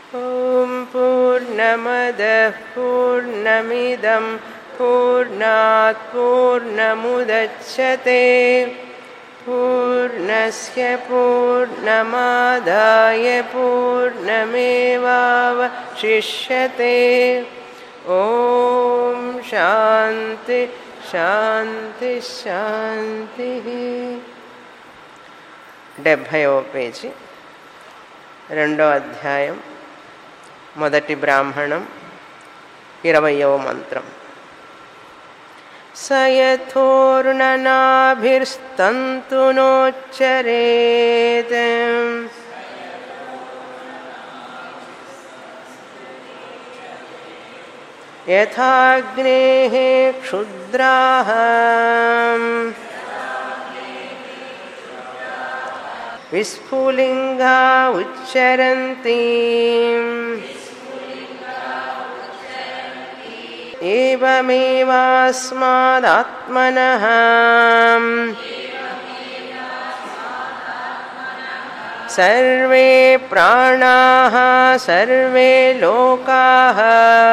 ॐ पूर्णमदः पूर्णमिदं पूर्णात् पूर्णमुदच्छते पूर्णस्य पूर्णमादाय पूर्णमेवावशिष्यते ॐ शान्ति శాంతి శాంతి డెబ్భైవ పేజీ రెండో అధ్యాయం మొదటి బ్రాహ్మణం ఇరవయవ మంత్రం సయథోర్ణనాభిర్స్తంతునోచ్చరేత్ यथाग्नेः क्षुद्राः विस्फुलिङ्गा उच्चरन्ति एवमेवास्मादात्मनः सर्वे प्राणाः सर्वे लोकाः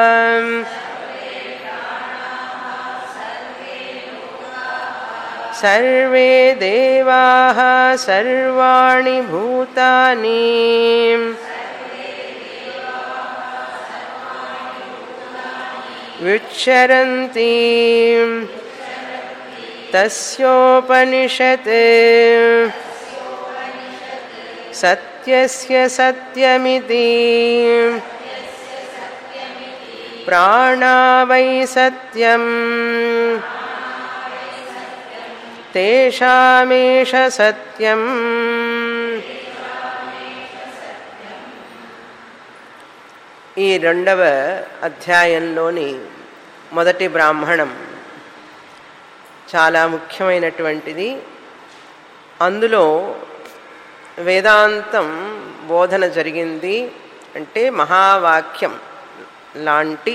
सर्वे देवाः सर्वाणि भूतानि विक्षरन्ति तस्योपनिषत् सत्यस्य सत्यमिति प्राणा वै सत्यम् తేషామేష సత్యం ఈ రెండవ అధ్యాయంలోని మొదటి బ్రాహ్మణం చాలా ముఖ్యమైనటువంటిది అందులో వేదాంతం బోధన జరిగింది అంటే మహావాక్యం లాంటి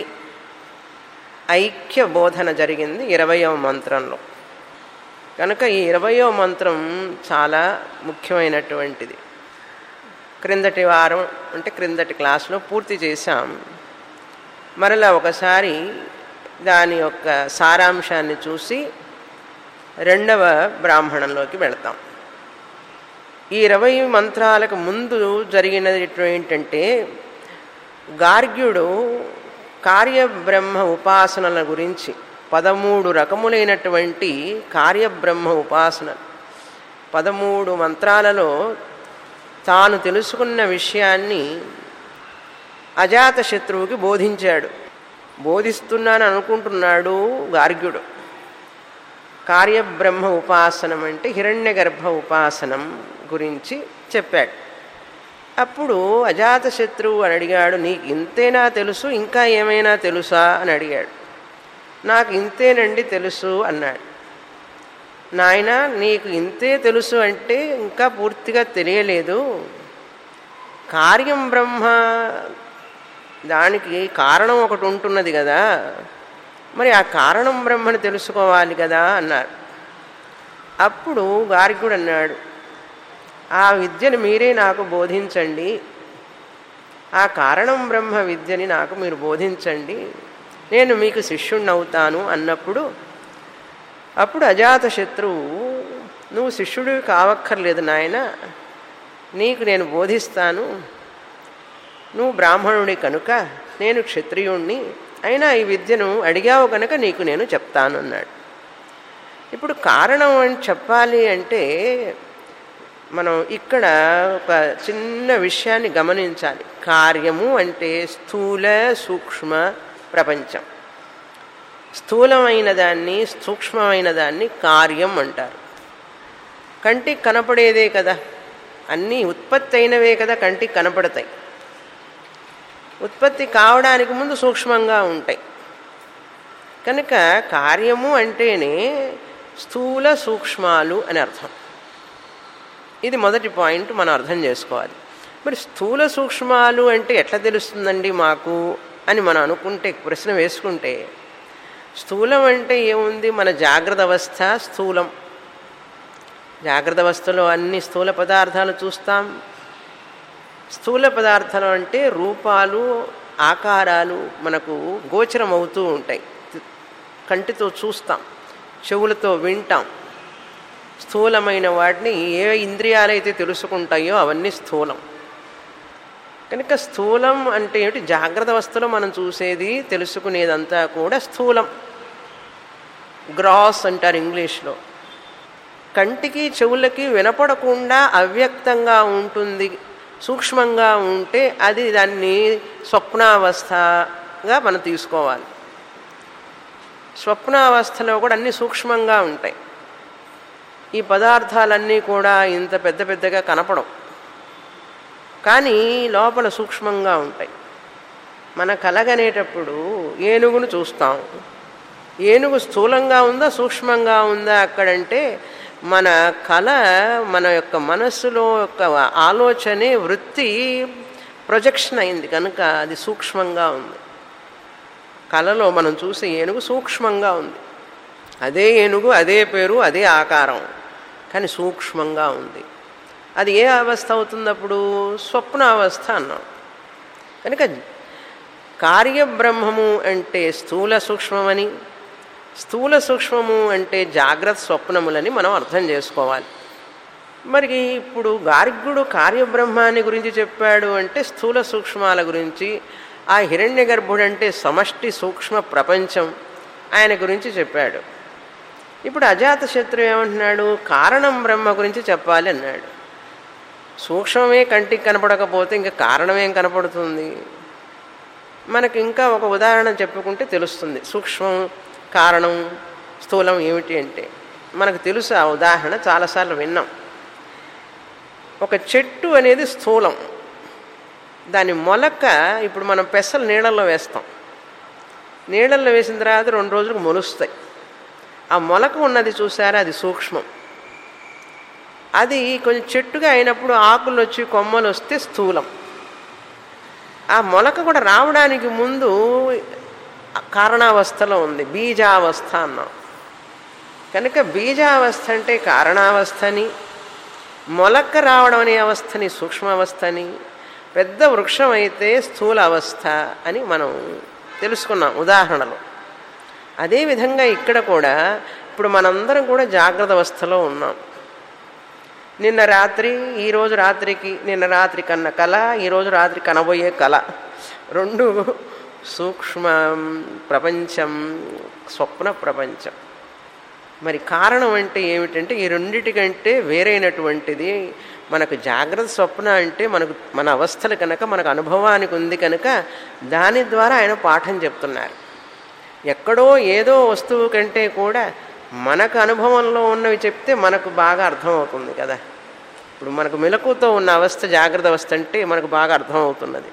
ఐక్య బోధన జరిగింది ఇరవయవ మంత్రంలో కనుక ఈ ఇరవయో మంత్రం చాలా ముఖ్యమైనటువంటిది క్రిందటి వారం అంటే క్రిందటి క్లాస్లో పూర్తి చేశాం మరలా ఒకసారి దాని యొక్క సారాంశాన్ని చూసి రెండవ బ్రాహ్మణంలోకి వెళతాం ఈ ఇరవై మంత్రాలకు ముందు జరిగినది ఏంటంటే గార్గ్యుడు కార్యబ్రహ్మ ఉపాసనల గురించి పదమూడు రకములైనటువంటి కార్యబ్రహ్మ ఉపాసన పదమూడు మంత్రాలలో తాను తెలుసుకున్న విషయాన్ని అజాతశత్రువుకి బోధించాడు బోధిస్తున్నాను అనుకుంటున్నాడు గార్గ్యుడు కార్యబ్రహ్మ ఉపాసనం అంటే హిరణ్య గర్భ ఉపాసనం గురించి చెప్పాడు అప్పుడు అజాతశత్రువు అని అడిగాడు నీకు ఇంతేనా తెలుసు ఇంకా ఏమైనా తెలుసా అని అడిగాడు నాకు ఇంతేనండి తెలుసు అన్నాడు నాయన నీకు ఇంతే తెలుసు అంటే ఇంకా పూర్తిగా తెలియలేదు కార్యం బ్రహ్మ దానికి కారణం ఒకటి ఉంటున్నది కదా మరి ఆ కారణం బ్రహ్మని తెలుసుకోవాలి కదా అన్నారు అప్పుడు గార్గ్యుడు అన్నాడు ఆ విద్యను మీరే నాకు బోధించండి ఆ కారణం బ్రహ్మ విద్యని నాకు మీరు బోధించండి నేను మీకు శిష్యుణ్ణి అవుతాను అన్నప్పుడు అప్పుడు అజాతశత్రువు నువ్వు శిష్యుడివి కావక్కర్లేదు నాయన నీకు నేను బోధిస్తాను నువ్వు బ్రాహ్మణుడి కనుక నేను క్షత్రియుణ్ణి అయినా ఈ విద్యను అడిగావు కనుక నీకు నేను చెప్తాను అన్నాడు ఇప్పుడు కారణం అని చెప్పాలి అంటే మనం ఇక్కడ ఒక చిన్న విషయాన్ని గమనించాలి కార్యము అంటే స్థూల సూక్ష్మ ప్రపంచం స్థూలమైన దాన్ని సూక్ష్మమైన దాన్ని కార్యం అంటారు కంటికి కనపడేదే కదా అన్నీ ఉత్పత్తి అయినవే కదా కంటికి కనపడతాయి ఉత్పత్తి కావడానికి ముందు సూక్ష్మంగా ఉంటాయి కనుక కార్యము అంటేనే స్థూల సూక్ష్మాలు అని అర్థం ఇది మొదటి పాయింట్ మనం అర్థం చేసుకోవాలి మరి స్థూల సూక్ష్మాలు అంటే ఎట్లా తెలుస్తుందండి మాకు అని మనం అనుకుంటే ప్రశ్న వేసుకుంటే స్థూలం అంటే ఏముంది మన జాగ్రత్త అవస్థ స్థూలం జాగ్రత్త అవస్థలో అన్ని స్థూల పదార్థాలు చూస్తాం స్థూల పదార్థాలు అంటే రూపాలు ఆకారాలు మనకు గోచరం అవుతూ ఉంటాయి కంటితో చూస్తాం చెవులతో వింటాం స్థూలమైన వాటిని ఏ ఇంద్రియాలైతే తెలుసుకుంటాయో అవన్నీ స్థూలం కనుక స్థూలం అంటే ఏమిటి జాగ్రత్త అవస్థలో మనం చూసేది తెలుసుకునేదంతా కూడా స్థూలం గ్రాస్ అంటారు ఇంగ్లీష్లో కంటికి చెవులకి వినపడకుండా అవ్యక్తంగా ఉంటుంది సూక్ష్మంగా ఉంటే అది దాన్ని స్వప్నావస్థగా మనం తీసుకోవాలి స్వప్నావస్థలో కూడా అన్నీ సూక్ష్మంగా ఉంటాయి ఈ పదార్థాలన్నీ కూడా ఇంత పెద్ద పెద్దగా కనపడవు కానీ లోపల సూక్ష్మంగా ఉంటాయి మన కలగనేటప్పుడు ఏనుగును చూస్తాం ఏనుగు స్థూలంగా ఉందా సూక్ష్మంగా ఉందా అక్కడంటే మన కళ మన యొక్క మనస్సులో యొక్క ఆలోచనే వృత్తి ప్రొజెక్షన్ అయింది కనుక అది సూక్ష్మంగా ఉంది కళలో మనం చూసే ఏనుగు సూక్ష్మంగా ఉంది అదే ఏనుగు అదే పేరు అదే ఆకారం కానీ సూక్ష్మంగా ఉంది అది ఏ అవస్థ అవుతున్నప్పుడు స్వప్నావస్థ అన్నాం కనుక కార్యబ్రహ్మము అంటే స్థూల సూక్ష్మమని స్థూల సూక్ష్మము అంటే జాగ్రత్త స్వప్నములని మనం అర్థం చేసుకోవాలి మరి ఇప్పుడు గార్గ్యుడు కార్యబ్రహ్మాన్ని గురించి చెప్పాడు అంటే స్థూల సూక్ష్మాల గురించి ఆ హిరణ్య గర్భుడు అంటే సమష్టి సూక్ష్మ ప్రపంచం ఆయన గురించి చెప్పాడు ఇప్పుడు అజాతశత్రు ఏమంటున్నాడు కారణం బ్రహ్మ గురించి చెప్పాలి అన్నాడు సూక్ష్మమే కంటికి కనపడకపోతే ఇంకా కారణమేం కనపడుతుంది మనకి ఇంకా ఒక ఉదాహరణ చెప్పుకుంటే తెలుస్తుంది సూక్ష్మం కారణం స్థూలం ఏమిటి అంటే మనకు తెలుసు ఆ ఉదాహరణ చాలాసార్లు విన్నాం ఒక చెట్టు అనేది స్థూలం దాని మొలక ఇప్పుడు మనం పెసలు నీళ్ళల్లో వేస్తాం నీళ్ళల్లో వేసిన తర్వాత రెండు రోజులకు మొలుస్తాయి ఆ మొలక ఉన్నది చూసారా అది సూక్ష్మం అది కొంచెం చెట్టుగా అయినప్పుడు ఆకులు వచ్చి కొమ్మలు వస్తే స్థూలం ఆ మొలక కూడా రావడానికి ముందు కారణావస్థలో ఉంది బీజావస్థ అన్నాం కనుక బీజావస్థ అంటే కారణావస్థని మొలక రావడం అనే అవస్థని సూక్ష్మావస్థని పెద్ద వృక్షం అయితే స్థూల అవస్థ అని మనం తెలుసుకున్నాం ఉదాహరణలో అదేవిధంగా ఇక్కడ కూడా ఇప్పుడు మనందరం కూడా జాగ్రత్త అవస్థలో ఉన్నాం నిన్న రాత్రి ఈరోజు రాత్రికి నిన్న రాత్రి కన్న కళ ఈరోజు రాత్రి కనబోయే కళ రెండు సూక్ష్మ ప్రపంచం స్వప్న ప్రపంచం మరి కారణం అంటే ఏమిటంటే ఈ రెండిటికంటే వేరైనటువంటిది మనకు జాగ్రత్త స్వప్న అంటే మనకు మన అవస్థలు కనుక మనకు అనుభవానికి ఉంది కనుక దాని ద్వారా ఆయన పాఠం చెప్తున్నారు ఎక్కడో ఏదో వస్తువు కంటే కూడా మనకు అనుభవంలో ఉన్నవి చెప్తే మనకు బాగా అర్థమవుతుంది కదా ఇప్పుడు మనకు మెలకుతో ఉన్న అవస్థ జాగ్రత్త అవస్థ అంటే మనకు బాగా అర్థమవుతున్నది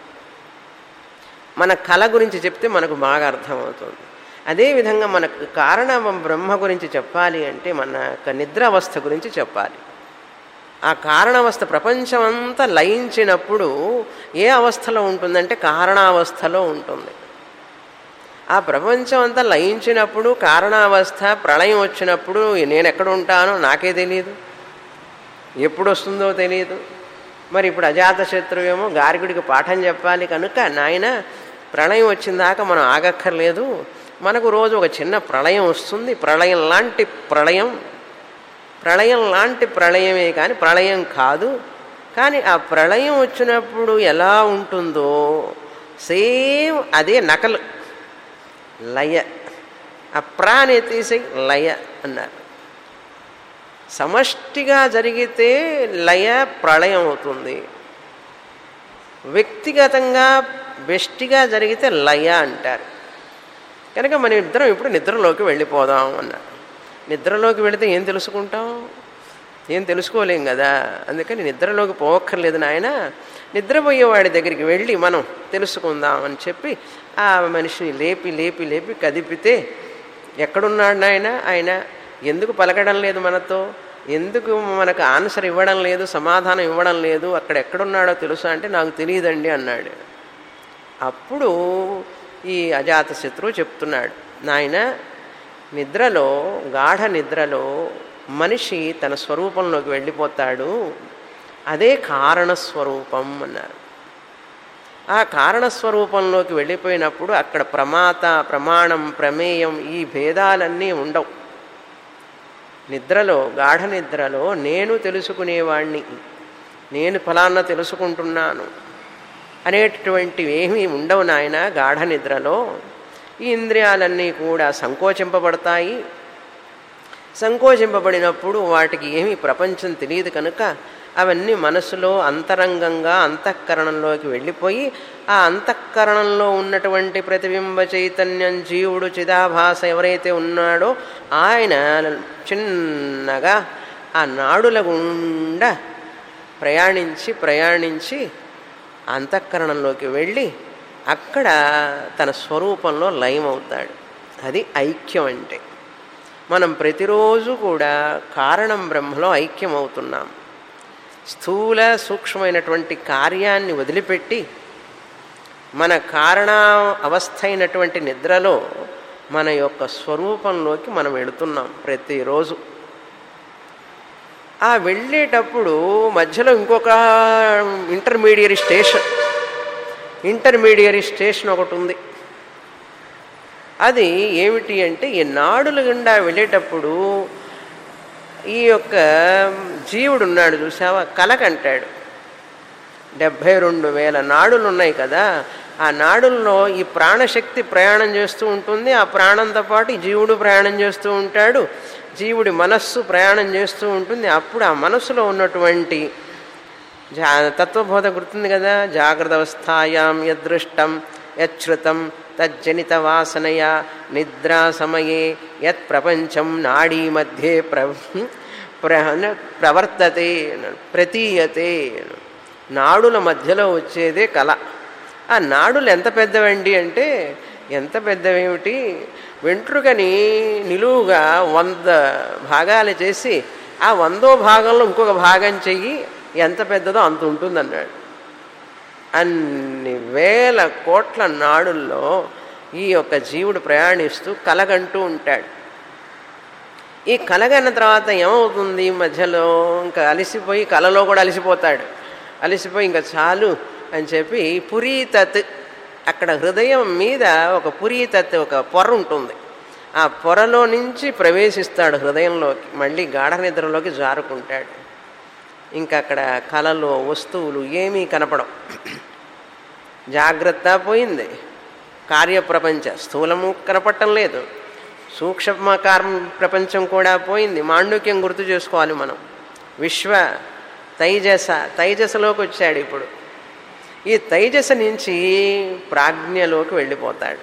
మన కళ గురించి చెప్తే మనకు బాగా అర్థమవుతుంది అదేవిధంగా మనకు కారణం బ్రహ్మ గురించి చెప్పాలి అంటే మన యొక్క నిద్ర అవస్థ గురించి చెప్పాలి ఆ కారణావస్థ ప్రపంచం అంతా లయించినప్పుడు ఏ అవస్థలో ఉంటుందంటే కారణావస్థలో ఉంటుంది ఆ ప్రపంచం అంతా లయించినప్పుడు కారణావస్థ ప్రళయం వచ్చినప్పుడు నేను ఎక్కడ ఉంటానో నాకే తెలియదు ఎప్పుడు వస్తుందో తెలియదు మరి ఇప్పుడు అజాతశత్రువేమో గార్గుడికి పాఠం చెప్పాలి కనుక నాయన ప్రళయం వచ్చిన దాకా మనం ఆగక్కర్లేదు మనకు రోజు ఒక చిన్న ప్రళయం వస్తుంది ప్రళయం లాంటి ప్రళయం ప్రళయం లాంటి ప్రళయమే కానీ ప్రళయం కాదు కానీ ఆ ప్రళయం వచ్చినప్పుడు ఎలా ఉంటుందో సేమ్ అదే నకలు లయ ఆ ప్రాణి తీసి లయ అన్నారు సమష్టిగా జరిగితే లయ ప్రళయం అవుతుంది వ్యక్తిగతంగా బెస్టిగా జరిగితే లయ అంటారు కనుక మనం ఇద్దరం ఇప్పుడు నిద్రలోకి వెళ్ళిపోదాం అన్నారు నిద్రలోకి వెళితే ఏం తెలుసుకుంటాం ఏం తెలుసుకోలేం కదా అందుకని నిద్రలోకి పోవక్కర్లేదు నాయన నిద్రపోయేవాడి దగ్గరికి వెళ్ళి మనం తెలుసుకుందాం అని చెప్పి ఆ మనిషిని లేపి లేపి లేపి కదిపితే ఎక్కడున్నాడు నాయన ఆయన ఎందుకు పలకడం లేదు మనతో ఎందుకు మనకు ఆన్సర్ ఇవ్వడం లేదు సమాధానం ఇవ్వడం లేదు అక్కడ ఎక్కడున్నాడో తెలుసా అంటే నాకు తెలియదండి అన్నాడు అప్పుడు ఈ అజాతశత్రువు చెప్తున్నాడు నాయన నిద్రలో గాఢ నిద్రలో మనిషి తన స్వరూపంలోకి వెళ్ళిపోతాడు అదే కారణస్వరూపం అన్నారు ఆ కారణస్వరూపంలోకి వెళ్ళిపోయినప్పుడు అక్కడ ప్రమాత ప్రమాణం ప్రమేయం ఈ భేదాలన్నీ ఉండవు నిద్రలో గాఢ నిద్రలో నేను తెలుసుకునేవాణ్ణి నేను ఫలానా తెలుసుకుంటున్నాను అనేటటువంటివి ఏమీ ఉండవు నాయన గాఢ నిద్రలో ఈ ఇంద్రియాలన్నీ కూడా సంకోచింపబడతాయి సంకోచింపబడినప్పుడు వాటికి ఏమీ ప్రపంచం తెలియదు కనుక అవన్నీ మనసులో అంతరంగంగా అంతఃకరణంలోకి వెళ్ళిపోయి ఆ అంతఃకరణంలో ఉన్నటువంటి ప్రతిబింబ చైతన్యం జీవుడు చిదాభాస ఎవరైతే ఉన్నాడో ఆయన చిన్నగా ఆ నాడుల గుండా ప్రయాణించి ప్రయాణించి అంతఃకరణంలోకి వెళ్ళి అక్కడ తన స్వరూపంలో లయమవుతాడు అది ఐక్యం అంటే మనం ప్రతిరోజు కూడా కారణం బ్రహ్మలో ఐక్యమవుతున్నాం స్థూల సూక్ష్మమైనటువంటి కార్యాన్ని వదిలిపెట్టి మన కారణ అవస్థ అయినటువంటి నిద్రలో మన యొక్క స్వరూపంలోకి మనం వెళుతున్నాం ప్రతిరోజు ఆ వెళ్ళేటప్పుడు మధ్యలో ఇంకొక ఇంటర్మీడియరీ స్టేషన్ ఇంటర్మీడియరీ స్టేషన్ ఒకటి ఉంది అది ఏమిటి అంటే ఈ నాడుల గుండా వెళ్ళేటప్పుడు ఈ యొక్క జీవుడు ఉన్నాడు చూసావా కలకంటాడు డెబ్భై రెండు వేల నాడులు ఉన్నాయి కదా ఆ నాడుల్లో ఈ ప్రాణశక్తి ప్రయాణం చేస్తూ ఉంటుంది ఆ ప్రాణంతో పాటు ఈ జీవుడు ప్రయాణం చేస్తూ ఉంటాడు జీవుడి మనస్సు ప్రయాణం చేస్తూ ఉంటుంది అప్పుడు ఆ మనస్సులో ఉన్నటువంటి జా తత్వబోధ గుర్తుంది కదా జాగ్రత్త అవస్థాయాం యదృష్టం యశ్రుతం తజ్జనిత వాసనయ నిద్రా సమయే యత్ ప్రపంచం నాడీ మధ్యే ప్ర ప్ర- ప్రవర్తతే ప్రతీయతే నాడుల మధ్యలో వచ్చేదే కళ ఆ నాడులు ఎంత పెద్దవండి అంటే ఎంత పెద్దవేమిటి వెంట్రుకని నిలువుగా వంద భాగాలు చేసి ఆ వందో భాగంలో ఇంకొక భాగం చెయ్యి ఎంత పెద్దదో అంత ఉంటుందన్నాడు అన్ని వేల కోట్ల నాడుల్లో ఈ యొక్క జీవుడు ప్రయాణిస్తూ కలగంటూ ఉంటాడు ఈ కలగన్న తర్వాత ఏమవుతుంది మధ్యలో ఇంకా అలసిపోయి కలలో కూడా అలసిపోతాడు అలసిపోయి ఇంకా చాలు అని చెప్పి పురీతత్ అక్కడ హృదయం మీద ఒక పురీతత్ ఒక పొర ఉంటుంది ఆ పొరలో నుంచి ప్రవేశిస్తాడు హృదయంలోకి మళ్ళీ గాఢ నిద్రలోకి జారుకుంటాడు ఇంకా అక్కడ కళలో వస్తువులు ఏమీ కనపడవు జాగ్రత్త పోయింది కార్యప్రపంచ స్థూలము కనపడటం లేదు సూక్ష్మ కార్మ ప్రపంచం కూడా పోయింది మాండుక్యం గుర్తు చేసుకోవాలి మనం విశ్వ తైజస తైజసలోకి వచ్చాడు ఇప్పుడు ఈ తైజస నుంచి ప్రాజ్ఞలోకి వెళ్ళిపోతాడు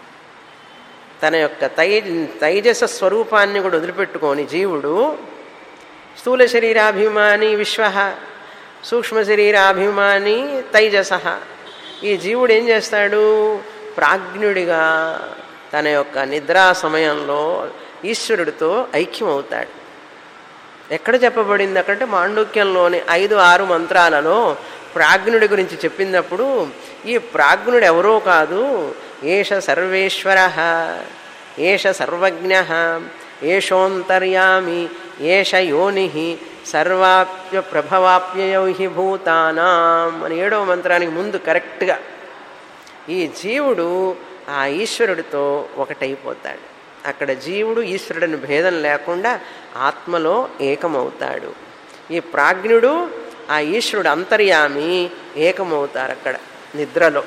తన యొక్క తై తైజస స్వరూపాన్ని కూడా వదిలిపెట్టుకొని జీవుడు స్థూల శరీరాభిమాని విశ్వ సూక్ష్మ శరీరాభిమాని తైజస ఈ జీవుడు ఏం చేస్తాడు ప్రాజ్ఞుడిగా తన యొక్క నిద్రా సమయంలో ఈశ్వరుడితో ఐక్యమవుతాడు ఎక్కడ చెప్పబడింది అక్కడంటే మాండుక్యంలోని ఐదు ఆరు మంత్రాలలో ప్రాజ్ఞుడి గురించి చెప్పినప్పుడు ఈ ప్రాజ్ఞుడు ఎవరో కాదు ఏష సర్వేశ్వర ఏష సర్వజ్ఞ ఏషోంతర్యామి ఏష యోని సర్వాప్య ప్రభవాప్యయౌ హి భూతానాం అని ఏడవ మంత్రానికి ముందు కరెక్ట్గా ఈ జీవుడు ఆ ఈశ్వరుడితో ఒకటైపోతాడు అక్కడ జీవుడు ఈశ్వరుడిని భేదం లేకుండా ఆత్మలో ఏకమవుతాడు ఈ ప్రాజ్ఞుడు ఆ ఈశ్వరుడు అంతర్యామి ఏకమవుతారు అక్కడ నిద్రలో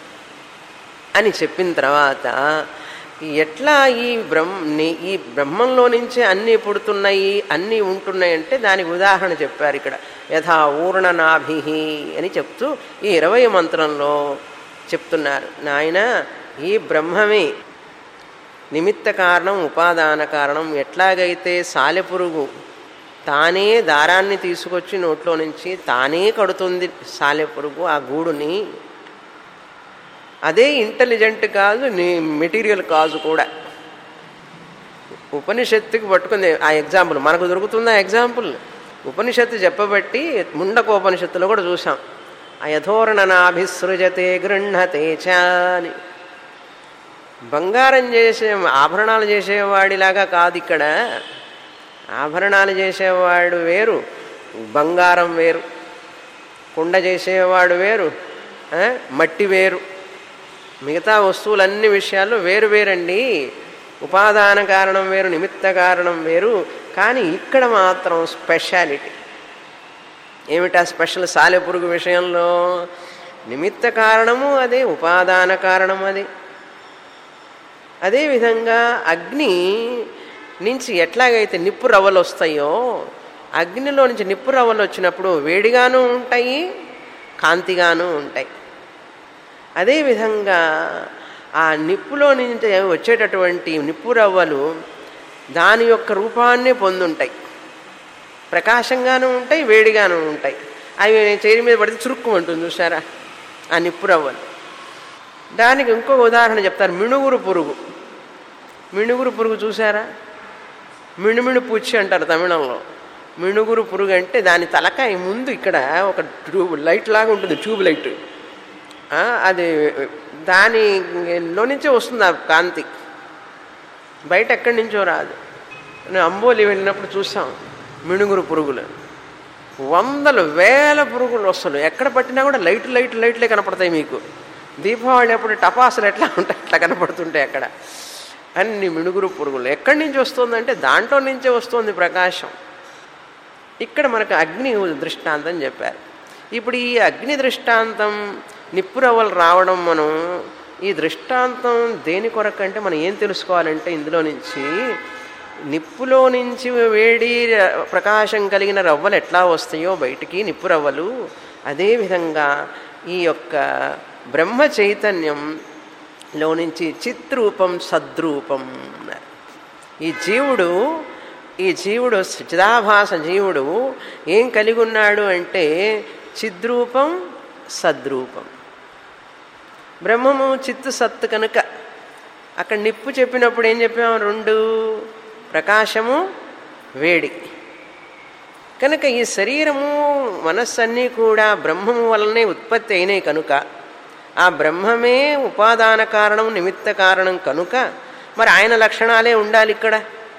అని చెప్పిన తర్వాత ఎట్లా ఈ బ్రహ్మ ఈ బ్రహ్మంలో నుంచే అన్నీ పుడుతున్నాయి అన్నీ ఉంటున్నాయి అంటే దానికి ఉదాహరణ చెప్పారు ఇక్కడ యథా ఊర్ణనాభి అని చెప్తూ ఈ ఇరవై మంత్రంలో చెప్తున్నారు నాయన ఈ బ్రహ్మమే నిమిత్త కారణం ఉపాదాన కారణం ఎట్లాగైతే సాలెపురుగు తానే దారాన్ని తీసుకొచ్చి నోట్లో నుంచి తానే కడుతుంది సాలెపురుగు ఆ గూడుని అదే ఇంటెలిజెంట్ కాదు నీ మెటీరియల్ కాజు కూడా ఉపనిషత్తుకి పట్టుకుంది ఆ ఎగ్జాంపుల్ మనకు దొరుకుతుంది ఆ ఎగ్జాంపుల్ ఉపనిషత్తు చెప్పబట్టి ముండకోపనిషత్తులో కూడా చూసాం అయథోరణనాభిసృజతే గృహతే చ అని బంగారం చేసే ఆభరణాలు చేసేవాడిలాగా కాదు ఇక్కడ ఆభరణాలు చేసేవాడు వేరు బంగారం వేరు కుండ చేసేవాడు వేరు ఆ, మట్టి వేరు మిగతా వస్తువులన్ని విషయాల్లో వేరు వేరండి ఉపాదాన కారణం వేరు నిమిత్త కారణం వేరు కానీ ఇక్కడ మాత్రం స్పెషాలిటీ ఏమిటా స్పెషల్ సాలెపురుగు విషయంలో నిమిత్త కారణము అదే ఉపాదాన కారణం అది అదేవిధంగా అగ్ని నుంచి ఎట్లాగైతే నిప్పు రవ్వలు వస్తాయో అగ్నిలో నుంచి నిప్పు రవ్వలు వచ్చినప్పుడు వేడిగాను ఉంటాయి కాంతిగాను ఉంటాయి అదేవిధంగా ఆ నిప్పులో నుంచి వచ్చేటటువంటి నిప్పు రవ్వలు దాని యొక్క రూపాన్నే పొందుంటాయి ప్రకాశంగాను ఉంటాయి వేడిగాను ఉంటాయి అవి చేరి మీద పడితే చురుక్కు ఉంటుంది చూసారా ఆ నిప్పు రవ్వలు దానికి ఇంకొక ఉదాహరణ చెప్తారు మిణుగురు పురుగు మిణుగురు పురుగు చూసారా మిణుమిణు పుచ్చి అంటారు తమిళంలో మిణుగురు పురుగు అంటే దాని తలకాయ ముందు ఇక్కడ ఒక ట్యూబ్ లైట్ లాగా ఉంటుంది ట్యూబ్ లైట్ ఆ, అది దానిలో నుంచే వస్తుంది ఆ కాంతి బయట ఎక్కడి నుంచో రాదు నేను అంబోలి వెళ్ళినప్పుడు చూసాం మిణుగురు పురుగులు వందలు వేల పురుగులు వస్తున్నాయి ఎక్కడ పట్టినా కూడా లైట్ లైట్ లైట్లే కనపడతాయి మీకు దీపావళి అప్పుడు టపాసులు ఎట్లా ఉంటాయి అట్లా కనపడుతుంటాయి అక్కడ అన్ని మిణుగురు పురుగులు ఎక్కడి నుంచి వస్తుందంటే దాంట్లో నుంచే వస్తుంది ప్రకాశం ఇక్కడ మనకు అగ్ని దృష్టాంతం చెప్పారు ఇప్పుడు ఈ అగ్ని దృష్టాంతం నిప్పురవ్వలు రావడం మనం ఈ దృష్టాంతం దేని కొరకంటే మనం ఏం తెలుసుకోవాలంటే ఇందులో నుంచి నిప్పులో నుంచి వేడి ర- ప్రకాశం కలిగిన రవ్వలు ఎట్లా వస్తాయో బయటికి నిప్పు రవ్వలు అదేవిధంగా ఈ యొక్క బ్రహ్మ చైతన్యంలో నుంచి చిత్రూపం సద్రూపం అన్నారు. ఈ జీవుడు ఈ జీవుడు చిదాభాస జీవుడు ఏం కలిగి ఉన్నాడు అంటే చిద్రూపం సద్రూపం బ్రహ్మము చిత్తు సత్తు కనుక అక్కడ నిప్పు చెప్పినప్పుడు ఏం చెప్పాము రెండు ప్రకాశము వేడి కనుక ఈ శరీరము మనస్సు అన్నీ కూడా బ్రహ్మము వలనే ఉత్పత్తి అయినాయి కనుక ఆ బ్రహ్మమే ఉపాదాన కారణం నిమిత్త కారణం కనుక మరి ఆయన లక్షణాలే ఉండాలి ఇక్కడ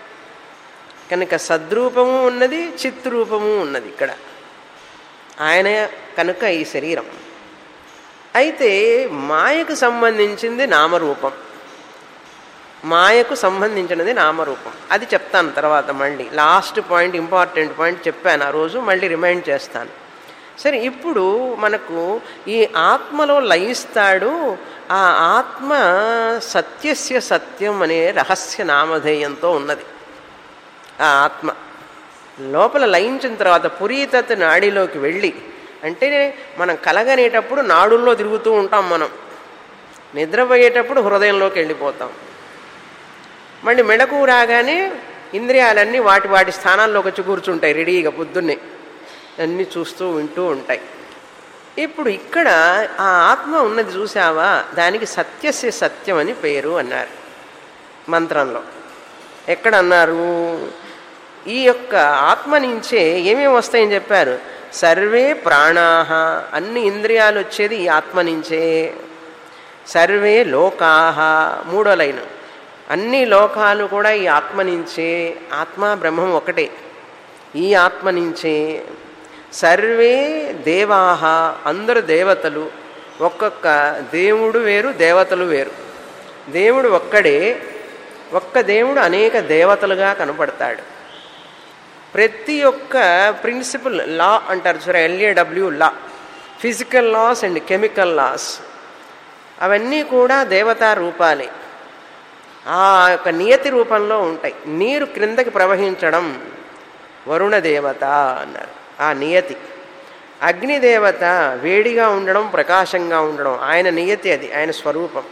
కనుక సద్రూపము ఉన్నది చిత్రూపము ఉన్నది ఇక్కడ ఆయన కనుక ఈ శరీరం అయితే మాయకు సంబంధించింది నామరూపం మాయకు సంబంధించినది నామరూపం అది చెప్తాను తర్వాత మళ్ళీ లాస్ట్ పాయింట్ ఇంపార్టెంట్ పాయింట్ చెప్పాను ఆ రోజు మళ్ళీ రిమైండ్ చేస్తాను సరే ఇప్పుడు మనకు ఈ ఆత్మలో లయిస్తాడు ఆ ఆత్మ సత్యస్య సత్యం అనే రహస్య నామధేయంతో ఉన్నది ఆ ఆత్మ లోపల లయించిన తర్వాత పురీతత్ నాడిలోకి వెళ్ళి అంటే మనం కలగనేటప్పుడు నాడుల్లో తిరుగుతూ ఉంటాం మనం నిద్రపోయేటప్పుడు హృదయంలోకి వెళ్ళిపోతాం మళ్ళీ మెడకు రాగానే ఇంద్రియాలన్నీ వాటి వాటి స్థానాల్లోకి వచ్చి కూర్చుంటాయి రెడీగా పొద్దున్నే అన్నీ చూస్తూ వింటూ ఉంటాయి ఇప్పుడు ఇక్కడ ఆ ఆత్మ ఉన్నది చూసావా దానికి సత్యస్య సత్యం అని పేరు అన్నారు మంత్రంలో ఎక్కడ అన్నారు ఈ యొక్క ఆత్మ నుంచే ఏమేమి వస్తాయని చెప్పారు సర్వే ప్రాణాహ అన్ని ఇంద్రియాలు వచ్చేది ఈ ఆత్మ నుంచే సర్వే లోకాహ మూడో లైన్ అన్ని లోకాలు కూడా ఈ ఆత్మ నుంచే ఆత్మ బ్రహ్మం ఒకటే ఈ ఆత్మ నుంచే సర్వే దేవాహ అందరు దేవతలు ఒక్కొక్క దేవుడు వేరు దేవతలు వేరు దేవుడు ఒక్కడే ఒక్క దేవుడు అనేక దేవతలుగా కనపడతాడు ప్రతి ఒక్క ప్రిన్సిపల్ లా అంటారు చూడ L A W law physical laws and chemical laws అవన్నీ కూడా దేవతా రూపాలే ఆ యొక్క నియతి రూపంలో ఉంటాయి నీరు క్రిందకి ప్రవహించడం వరుణ దేవత అన్నారు ఆ నియతి అగ్నిదేవత వేడిగా ఉండడం ప్రకాశంగా ఉండడం ఆయన నియతి అది ఆయన స్వరూపం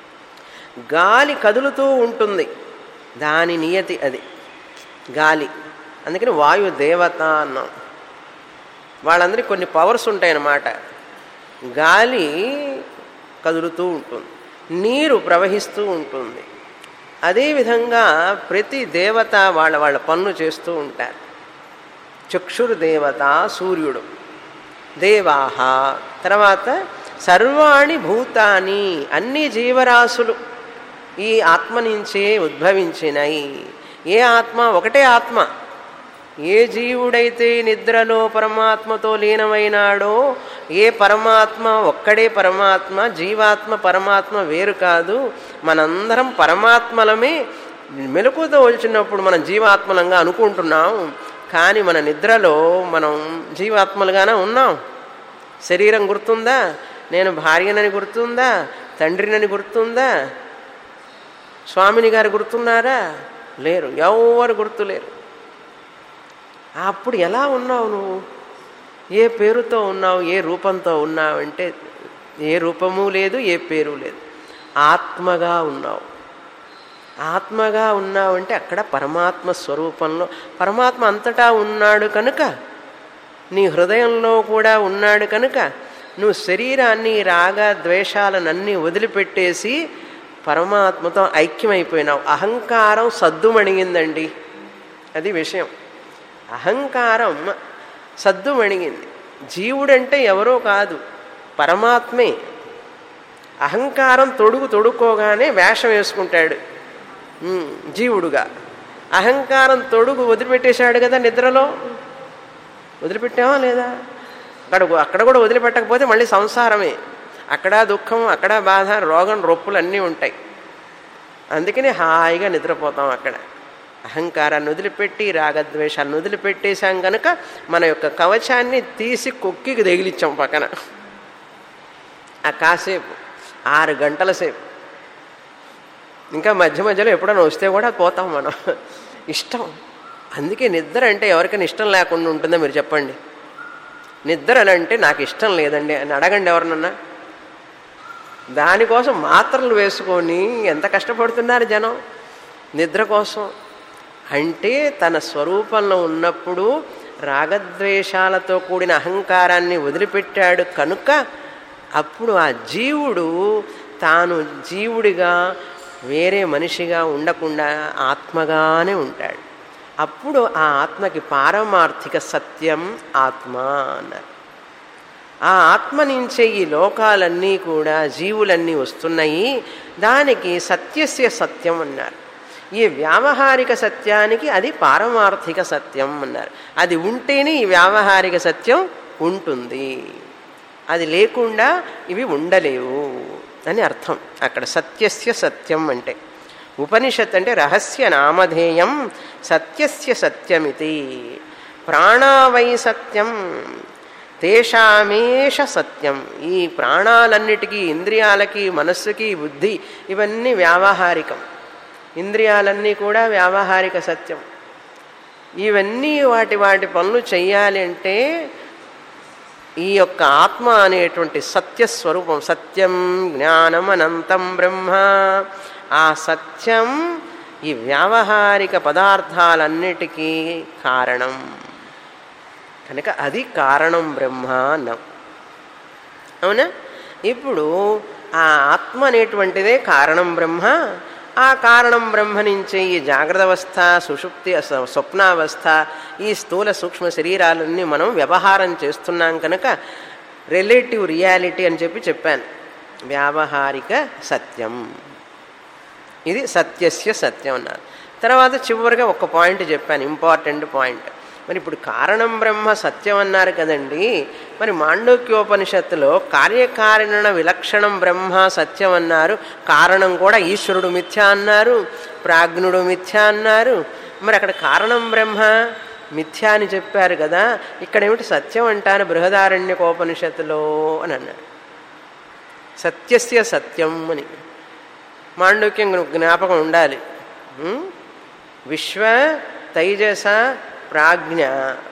గాలి కదులుతూ ఉంటుంది దాని నియతి అది గాలి అందుకని వాయు దేవత అన్నాం వాళ్ళందరికీ కొన్ని పవర్స్ ఉంటాయన్నమాట గాలి కదులుతూ ఉంటుంది నీరు ప్రవహిస్తూ ఉంటుంది అదేవిధంగా ప్రతి దేవత వాళ్ళ వాళ్ళ పనులు చేస్తూ ఉంటారు చక్షురు దేవత సూర్యుడు దేవాహ తర్వాత సర్వాణి భూతాని అన్ని జీవరాశులు ఈ ఆత్మ నుంచే ఉద్భవించినాయి ఏ ఆత్మ ఒకటే ఆత్మ ఏ జీవుడైతే నిద్రలో పరమాత్మతో లీనమైనాడో ఏ పరమాత్మ ఒక్కడే పరమాత్మ జీవాత్మ పరమాత్మ వేరు కాదు మనందరం పరమాత్మలమే మెలకుతో వచ్చినప్పుడు మనం జీవాత్మలంగా అనుకుంటున్నాం కానీ మన నిద్రలో మనం జీవాత్మలుగానే ఉన్నాం శరీరం గుర్తుందా నేను భార్యనని గుర్తుందా తండ్రినని గుర్తుందా స్వామిని గారు గుర్తున్నారా లేరు ఎవరు గుర్తులేరు అప్పుడు ఎలా ఉన్నావు నువ్వు ఏ పేరుతో ఉన్నావు ఏ రూపంతో ఉన్నావు అంటే ఏ రూపము లేదు ఏ పేరు లేదు ఆత్మగా ఉన్నావు ఆత్మగా ఉన్నావంటే అక్కడ పరమాత్మ స్వరూపంలో పరమాత్మ అంతటా ఉన్నాడు కనుక నీ హృదయంలో కూడా ఉన్నాడు కనుక నువ్వు శరీరాన్ని రాగ ద్వేషాలనన్నీ వదిలిపెట్టేసి పరమాత్మతో ఐక్యమైపోయినావు అహంకారం సద్దుమణిగిందండి అది విషయం అహంకారం సద్దుమణిగింది జీవుడంటే ఎవరో కాదు పరమాత్మే అహంకారం తొడుగు తొడుక్కోగానే వేషం వేసుకుంటాడు ఉమ్, జీవుడుగా అహంకారం తొడుగు వదిలిపెట్టేశాడు కదా నిద్రలో వదిలిపెట్టావా లేదా అక్కడ అక్కడ కూడా వదిలిపెట్టకపోతే మళ్ళీ సంసారమే అక్కడ దుఃఖం అక్కడ బాధ రోగం రొప్పులు అన్నీ ఉంటాయి అందుకని హాయిగా నిద్రపోతాం అక్కడ అహంకారాన్ని వదిలిపెట్టి రాగద్వేషాలను వదిలిపెట్టేశాం కనుక మన యొక్క కవచాన్ని తీసి కుక్కికి తగిలిచ్చాం పక్కన ఆ కాసేపు ఆరు గంటల సేపు ఇంకా మధ్య మధ్యలో ఎప్పుడైనా వస్తే కూడా పోతాం మనం ఇష్టం అందుకే నిద్ర అంటే ఎవరికైనా ఇష్టం లేకుండా ఉంటుందో మీరు చెప్పండి నిద్ర అని అంటే నాకు ఇష్టం లేదండి అని అడగండి ఎవరినన్నా దానికోసం మాత్రలు వేసుకొని ఎంత కష్టపడుతున్నారు జనం నిద్ర కోసం అంటే తన స్వరూపంలో ఉన్నప్పుడు రాగద్వేషాలతో కూడిన అహంకారాన్ని వదిలిపెట్టాడు కనుక అప్పుడు ఆ జీవుడు తాను జీవుడిగా వేరే మనిషిగా ఉండకుండా ఆత్మగానే ఉంటాడు అప్పుడు ఆ ఆత్మకి పారమార్థిక సత్యం ఆత్మ అన్నారు ఆ ఆత్మ నుంచే ఈ లోకాలన్నీ కూడా జీవులన్నీ వస్తున్నాయి దానికి సత్యస్య సత్యం అన్నారు ఈ వ్యావహారిక సత్యానికి అది పారమార్థిక సత్యం అన్నారు అది ఉంటేనే ఈ వ్యావహారిక సత్యం ఉంటుంది అది లేకుండా ఇవి ఉండలేవు అని అర్థం అక్కడ సత్యస్య సత్యం అంటే ఉపనిషత్ అంటే రహస్య నామధేయం సత్యస్య సత్యమితి ప్రాణావై సత్యం తేషామేష సత్యం ఈ ప్రాణాలన్నిటికీ ఇంద్రియాలకి మనస్సుకి బుద్ధి ఇవన్నీ వ్యావహారికం ఇంద్రియాలన్నీ కూడా వ్యావహారిక సత్యం ఇవన్నీ వాటి వాటి పనులు చెయ్యాలి అంటే ఈ యొక్క ఆత్మ అనేటువంటి సత్యస్వరూపం సత్యం జ్ఞానం అనంతం బ్రహ్మ ఆ సత్యం ఈ వ్యావహారిక పదార్థాలన్నిటికీ కారణం కనుక అది కారణం బ్రహ్మ అన్నాం అవునా ఇప్పుడు ఆ ఆత్మ అనేటువంటిదే కారణం బ్రహ్మ ఆ కారణం బ్రహ్మ నుంచే ఈ జాగ్రత్త అవస్థ సుషుప్తి అస- స్వప్నావస్థ ఈ స్థూల సూక్ష్మ శరీరాలన్నీ మనం వ్యవహారం చేస్తున్నాం కనుక రిలేటివ్ రియాలిటీ అని చెప్పి చెప్పాను వ్యావహారిక సత్యం ఇది సత్యస్య సత్యం అన్నారు తర్వాత చివరిగా ఒక పాయింట్ చెప్పాను ఇంపార్టెంట్ పాయింట్ మరి ఇప్పుడు కారణం బ్రహ్మ సత్యం అన్నారు కదండి మరి మాండూక్యోపనిషత్తులో కార్యకారణ విలక్షణం బ్రహ్మ సత్యం అన్నారు కారణం కూడా ఈశ్వరుడు మిథ్య అన్నారు ప్రాజ్ఞుడు మిథ్య అన్నారు మరి అక్కడ కారణం బ్రహ్మ మిథ్య అని చెప్పారు కదా ఇక్కడ ఏమిటి సత్యం అంటారు బృహదారణ్యకోపనిషత్తులో అని అన్నారు సత్యస్య సత్యం అని మాండూక్యం జ్ఞాపకం ఉండాలి ఉం? విశ్వ తైజస ప్రాజ్ఞ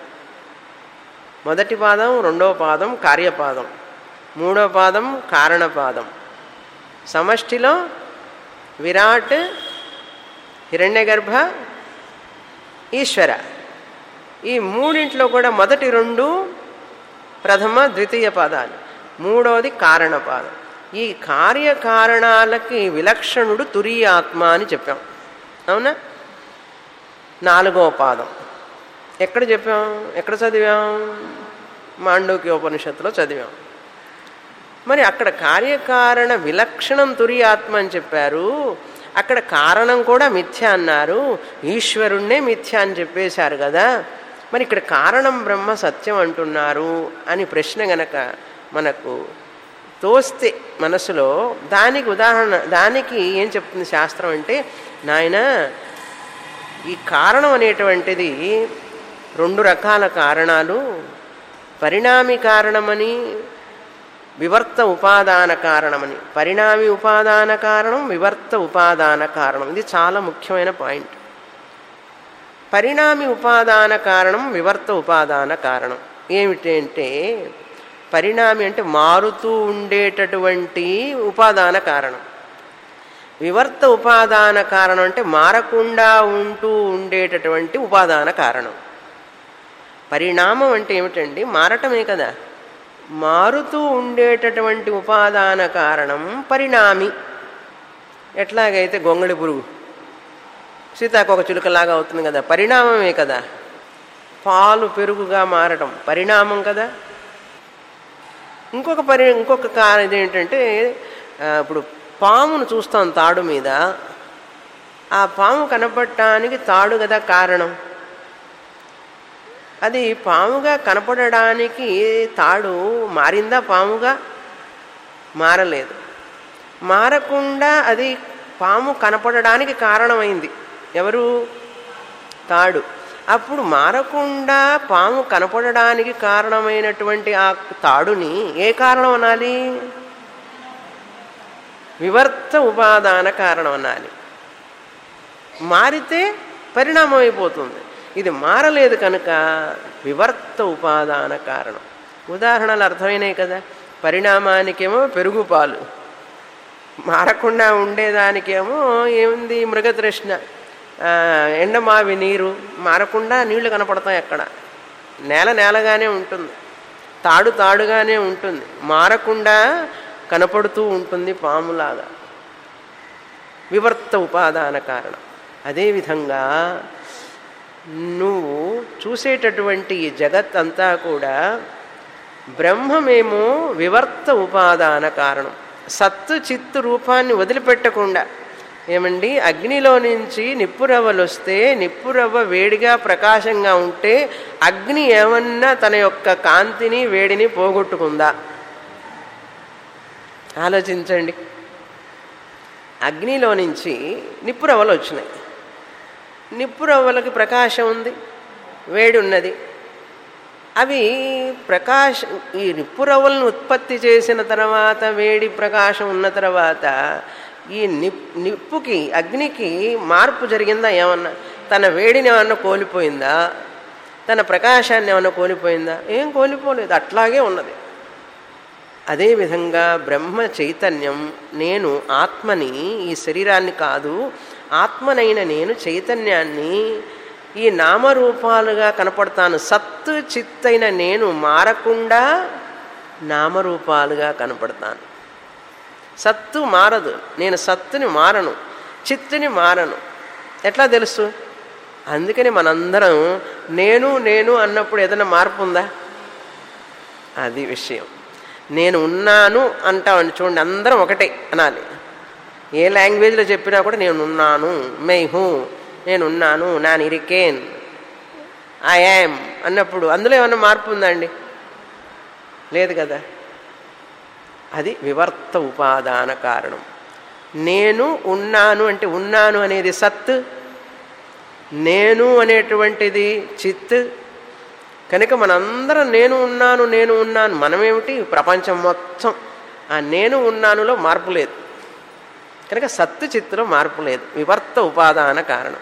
మొదటి పాదం రెండో పాదం కార్యపాదం మూడో పాదం కారణపాదం సమష్టిలో విరాట్ హిరణ్యగర్భ ఈశ్వర ఈ మూడింట్లో కూడా మొదటి రెండు ప్రథమ ద్వితీయ పాదాలు మూడోది కారణపాదం ఈ కార్యకారణాలకి విలక్షణుడు తురీయాత్మ అని చెప్పాం అవునా నాలుగో పాదం ఎక్కడ చెప్పాం ఎక్కడ చదివాం మాండూక్య ఉపనిషత్తులో చదివాం మరి అక్కడ కార్యకారణ విలక్షణం తురియాత్మ అని చెప్పారు అక్కడ కారణం కూడా మిథ్య అన్నారు ఈశ్వరుణ్ణే మిథ్య అని చెప్పేశారు కదా మరి ఇక్కడ కారణం బ్రహ్మ సత్యం అంటున్నారు అని ప్రశ్న గనక మనకు తోస్తే మనసులో దానికి ఉదాహరణ దానికి ఏం చెప్తుంది శాస్త్రం అంటే నాయన ఈ కారణం అనేటువంటిది రెండు రకాల కారణాలు పరిణామి కారణమని వివర్త ఉపాదాన కారణమని పరిణామి ఉపాదాన కారణం వివర్త ఉపాదాన కారణం ఇది చాలా ముఖ్యమైన పాయింట్ పరిణామి ఉపాదాన కారణం వివర్త ఉపాదాన కారణం ఏమిటంటే పరిణామి అంటే మారుతూ ఉండేటటువంటి ఉపాదాన కారణం వివర్త ఉపాదాన కారణం అంటే మారకుండా ఉంటూ ఉండేటటువంటి ఉపాదాన కారణం పరిణామం అంటే ఏమిటండి మారటమే కదా మారుతూ ఉండేటటువంటి ఉపాదాన కారణం పరిణామి ఎట్లాగైతే గొంగళి పురుగు సీతాకొక చిలుకలాగా అవుతుంది కదా పరిణామమే కదా పాలు పెరుగుగా మారటం పరిణామం కదా ఇంకొక పరి ఇంకొక కారణం ఇదేంటంటే ఆ, ఇప్పుడు పామును చూస్తాం తాడు మీద ఆ పాము కనపడటానికి తాడు కదా కారణం అది పాముగా కనపడడానికి తాడు మారిందా పాముగా మారలేదు మారకుండా అది పాము కనపడడానికి కారణమైంది ఎవరు తాడు అప్పుడు మారకుండా పాము కనపడడానికి కారణమైనటువంటి ఆ తాడుని ఏ కారణం అనాలి వివర్త ఉపాదాన కారణం అనాలి మారితే పరిణామం అయిపోతుంది ఇది మారలేదు కనుక వివర్త ఉపాదాన కారణం ఉదాహరణలు అర్థమైనాయి కదా పరిణామానికేమో పెరుగు పాలు మారకుండా ఉండేదానికేమో ఏముంది మృగతృష్ణ ఆ, ఎండమావి నీరు మారకుండా నీళ్లు కనపడతాయి అక్కడ నేల నేలగానే ఉంటుంది తాడు తాడుగానే ఉంటుంది మారకుండా కనపడుతూ ఉంటుంది పాములాగా వివర్త ఉపాదాన కారణం అదేవిధంగా నువ్వు చూసేటటువంటి ఈ జగత్ అంతా కూడా బ్రహ్మమేమో వివర్త ఉపాదాన కారణం సత్తు చిత్తు రూపాన్ని వదిలిపెట్టకుండా ఏమండి అగ్నిలో నుంచి నిప్పురవ్వలు వస్తే నిప్పురవ్వ వేడిగా ప్రకాశంగా ఉంటే అగ్ని ఏమన్నా తన యొక్క కాంతిని వేడిని పోగొట్టుకుందా ఆలోచించండి అగ్నిలో నుంచి నిప్పురవ్వలు వచ్చినాయి నిప్పురవ్వలకి ప్రకాశం ఉంది వేడి ఉన్నది అవి ప్రకాశ ఈ నిప్పురవ్వలను ఉత్పత్తి చేసిన తర్వాత వేడి ప్రకాశం ఉన్న తర్వాత ఈ నిప్ నిప్పుకి అగ్నికి మార్పు జరిగిందా ఏమన్నా తన వేడిని ఏమన్నా కోల్పోయిందా తన ప్రకాశాన్ని ఏమన్నా కోల్పోయిందా ఏం కోల్పోలేదు అట్లాగే ఉన్నది అదేవిధంగా బ్రహ్మ చైతన్యం నేను ఆత్మని ఈ శరీరాన్ని కాదు ఆత్మనైన నేను చైతన్యాన్ని ఈ నామరూపాలుగా కనపడతాను సత్తు చిత్తైన నేను మారకుండా నామరూపాలుగా కనపడతాను సత్తు మారదు నేను సత్తుని మారను చిత్తుని మారను ఎట్లా తెలుసు అందుకని మనందరం నేను నేను అన్నప్పుడు ఏదైనా మార్పు ఉందా అది విషయం నేను ఉన్నాను అంటామని చూడండి అందరం ఒకటే అనాలి ఏ లాంగ్వేజ్లో చెప్పినా కూడా నేను ఉన్నాను మై హూ నేను ఉన్నాను నాన్ ఇరికేన్ ఐ యామ్ అన్నప్పుడు అందులో ఏమన్నా మార్పు ఉందా అండి లేదు కదా అది వివర్త ఉపాదాన కారణం నేను ఉన్నాను అంటే ఉన్నాను అనేది సత్ నేను అనేటువంటిది చిత్ కనుక మనందరం నేను ఉన్నాను నేను ఉన్నాను మనమేమిటి ప్రపంచం మొత్తం ఆ నేను ఉన్నానులో మార్పు లేదు కనుక సత్తు చిత్తులో మార్పు లేదు వివర్త ఉపాదాన కారణం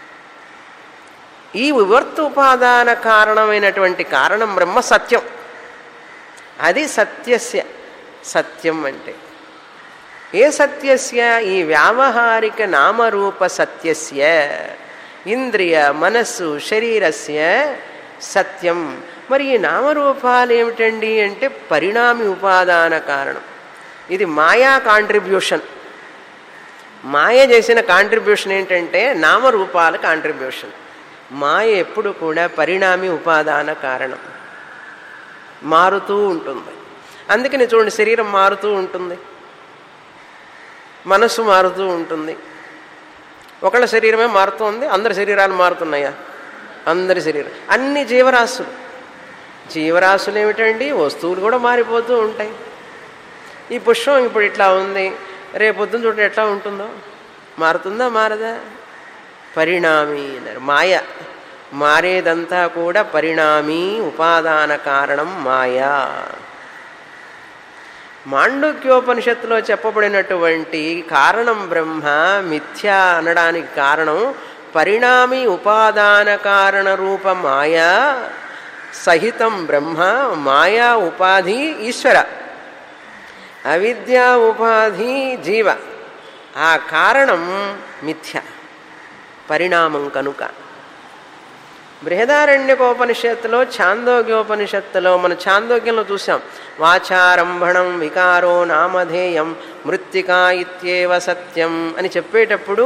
ఈ వివర్త ఉపాదాన కారణమైనటువంటి కారణం బ్రహ్మ సత్యం అది సత్యస్య సత్యం అంటే ఏ సత్యస్య ఈ వ్యావహారిక నామరూప సత్యస్య ఇంద్రియ మనస్సు శరీరస్య సత్యం మరి ఈ నామరూపాలు ఏమిటండి అంటే పరిణామి ఉపాదాన కారణం ఇది మాయా కాంట్రిబ్యూషన్ మాయ చేసిన కాంట్రిబ్యూషన్ ఏంటంటే నామరూపాల కాంట్రిబ్యూషన్ మాయ ఎప్పుడు కూడా పరిణామి ఉపాదాన కారణం మారుతూ ఉంటుంది అందుకని చూడండి శరీరం మారుతూ ఉంటుంది మనస్సు మారుతూ ఉంటుంది ఒకళ్ళ శరీరమే మారుతుంది అందరి శరీరాలు మారుతున్నాయా అందరి శరీరం అన్ని జీవరాశులు జీవరాశులు ఏమిటండి వస్తువులు కూడా మారిపోతూ ఉంటాయి ఈ పుష్పం ఇప్పుడు ఇట్లా ఉంది రేపొద్దున చూడండి ఎట్లా ఉంటుందో మారుతుందా మారదా పరిణామి అన్నారు మాయ మారేదంతా కూడా పరిణామి ఉపాదాన కారణం మాయా మాండుక్యోపనిషత్తులో చెప్పబడినటువంటి కారణం బ్రహ్మ మిథ్య అనడానికి కారణం పరిణామి ఉపాదాన కారణ రూప మాయా సహితం బ్రహ్మ మాయా ఉపాధి ఈశ్వర అవిద్య ఉపాధి జీవ ఆ కారణం మిథ్య పరిణామం కనుక బృహదారణ్యకోపనిషత్తులో ఛాందోగ్యోపనిషత్తులో మన ఛాందోగ్యంలో చూసాం వాచారంభణం వికారో నామధేయం మృత్తికా ఇత్యేవ సత్యం అని చెప్పేటప్పుడు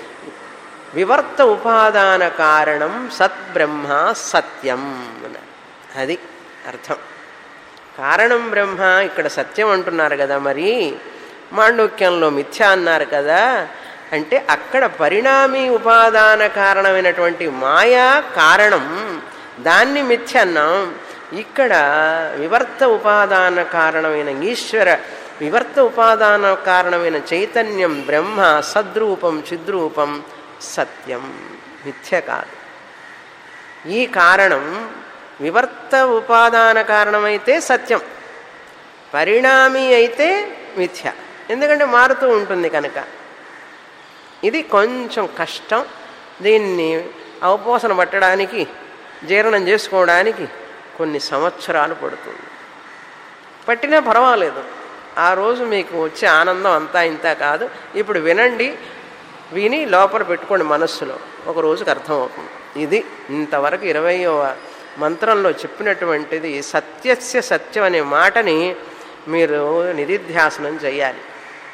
వివర్త ఉపాదాన కారణం సద్బ్రహ్మ సత్యం అన్నారు అది అర్థం కారణం బ్రహ్మ ఇక్కడ సత్యం అంటున్నారు కదా మరి మాండూక్యంలో మిథ్య అన్నారు కదా అంటే అక్కడ పరిణామి ఉపాదాన కారణమైనటువంటి మాయా కారణం దాన్ని మిథ్య అన్నాం ఇక్కడ వివర్త ఉపాదాన కారణమైన ఈశ్వర వివర్త ఉపాదాన కారణమైన చైతన్యం బ్రహ్మ సద్రూపం చిద్రూపం సత్యం మిథ్య కాదు ఈ కారణం వివర్త ఉపాదాన కారణమైతే సత్యం పరిణామి అయితే మిథ్య ఎందుకంటే మారుతూ ఉంటుంది కనుక ఇది కొంచెం కష్టం దీన్ని అవపోసన పట్టడానికి జీర్ణం చేసుకోవడానికి కొన్ని సంవత్సరాలు పడుతుంది పట్టినా పర్వాలేదు ఆ రోజు మీకు వచ్చే ఆనందం అంతా ఇంత కాదు ఇప్పుడు వినండి విని లోపల పెట్టుకోండి మనస్సులో ఒక రోజుకి అర్థమవుతుంది ఇది ఇంతవరకు ఇరవయవ మంత్రంలో చెప్పినటువంటిది సత్యస్య సత్యం అనే మాటని మీరు నిధిధ్యాసనం చేయాలి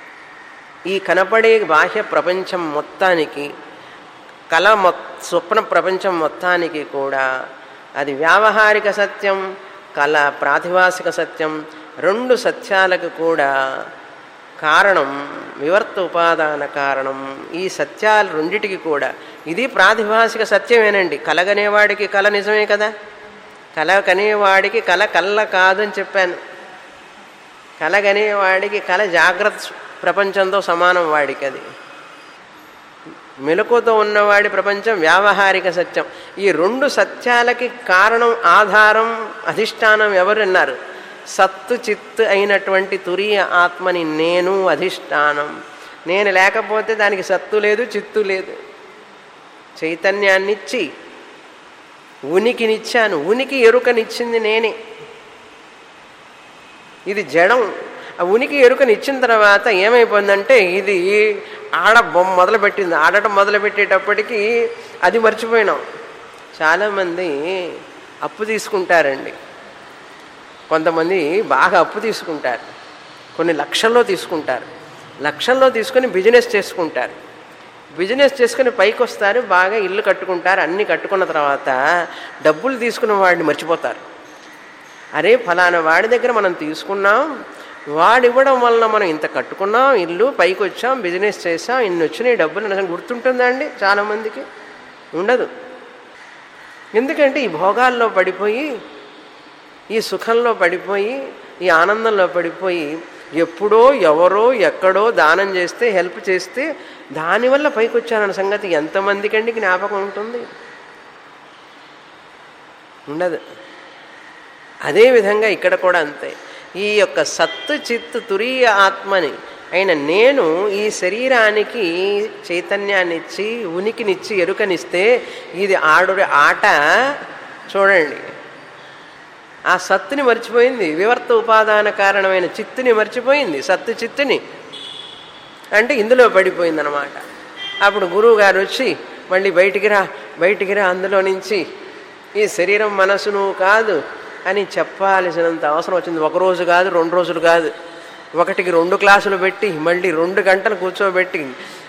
ఈ కనపడే బాహ్య ప్రపంచం మొత్తానికి కళ మొ స్వప్న ప్రపంచం మొత్తానికి కూడా అది వ్యావహారిక సత్యం కళ ప్రాతిభాసిక సత్యం రెండు సత్యాలకు కూడా కారణం వివర్త ఉపాదాన కారణం ఈ సత్యాలు రెండిటికి కూడా ఇది ప్రాతిభాసిక సత్యమేనండి కలగనేవాడికి కళ నిజమే కదా కల కనేవాడికి కళ కళ్ళ కాదని చెప్పాను కలగనేవాడికి కళ జాగ్రత్త ప్రపంచంతో సమానం వాడికి అది మెలకుతో ఉన్నవాడి ప్రపంచం వ్యావహారిక సత్యం ఈ రెండు సత్యాలకి కారణం ఆధారం అధిష్టానం ఎవరన్నారు సత్తు చిత్తు అయినటువంటి తురియ ఆత్మని నేను అధిష్టానం నేను లేకపోతే దానికి సత్తు లేదు చిత్తు లేదు చైతన్యాన్నిచ్చి ఉనికినిచ్చాను ఉనికి ఎరుకనిచ్చింది నేనే ఇది జడం ఆ ఉనికి ఎరుకని ఇచ్చిన తర్వాత ఏమైపోయిందంటే ఇది ఆడ బొమ్మ మొదలుపెట్టింది ఆడటం మొదలుపెట్టేటప్పటికి అది మర్చిపోయినాం చాలామంది అప్పు తీసుకుంటారండి కొంతమంది బాగా అప్పు తీసుకుంటారు కొన్ని లక్షల్లో తీసుకుంటారు లక్షల్లో తీసుకొని బిజినెస్ చేసుకుంటారు బిజినెస్ చేసుకుని పైకి వస్తారు బాగా ఇల్లు కట్టుకుంటారు అన్నీ కట్టుకున్న తర్వాత డబ్బులు తీసుకున్న వాడిని మర్చిపోతారు అరే ఫలానా వాడి దగ్గర మనం తీసుకున్నాం వాడు ఇవ్వడం వలన మనం ఇంత కట్టుకున్నాం ఇల్లు పైకి వచ్చాం బిజినెస్ చేసాం ఇన్ని వచ్చినాయి డబ్బులు అసలు గుర్తుంటుందా అండి చాలామందికి ఉండదు ఎందుకంటే ఈ భోగాల్లో పడిపోయి ఈ సుఖంలో పడిపోయి ఈ ఆనందంలో పడిపోయి ఎప్పుడో ఎవరో ఎక్కడో దానం చేస్తే హెల్ప్ చేస్తే దానివల్ల పైకి వచ్చానన్న సంగతి ఎంతమందికండి జ్ఞాపకం ఉంటుంది ఉండదు అదేవిధంగా ఇక్కడ కూడా అంతే ఈ యొక్క సత్తు చిత్తు తురీయ ఆత్మని అయిన నేను ఈ శరీరానికి చైతన్యాన్నిచ్చి ఉనికినిచ్చి ఎరుకనిస్తే ఇది ఆడు ఆట చూడండి ఆ సత్తుని మర్చిపోయింది వివర్త ఉపాదాన కారణమైన చిత్తుని మర్చిపోయింది సత్తు చిత్తుని అంటే ఇందులో పడిపోయింది అనమాట అప్పుడు గురువు గారు వచ్చి మళ్ళీ బయటికి రా బయటికి రా అందులో నుంచి ఈ శరీరం మనసు నువ్వు కాదు అని చెప్పాల్సినంత అవసరం వచ్చింది ఒక రోజు కాదు రెండు రోజులు కాదు ఒకటికి రెండు క్లాసులు పెట్టి మళ్ళీ రెండు గంటలు కూర్చోబెట్టి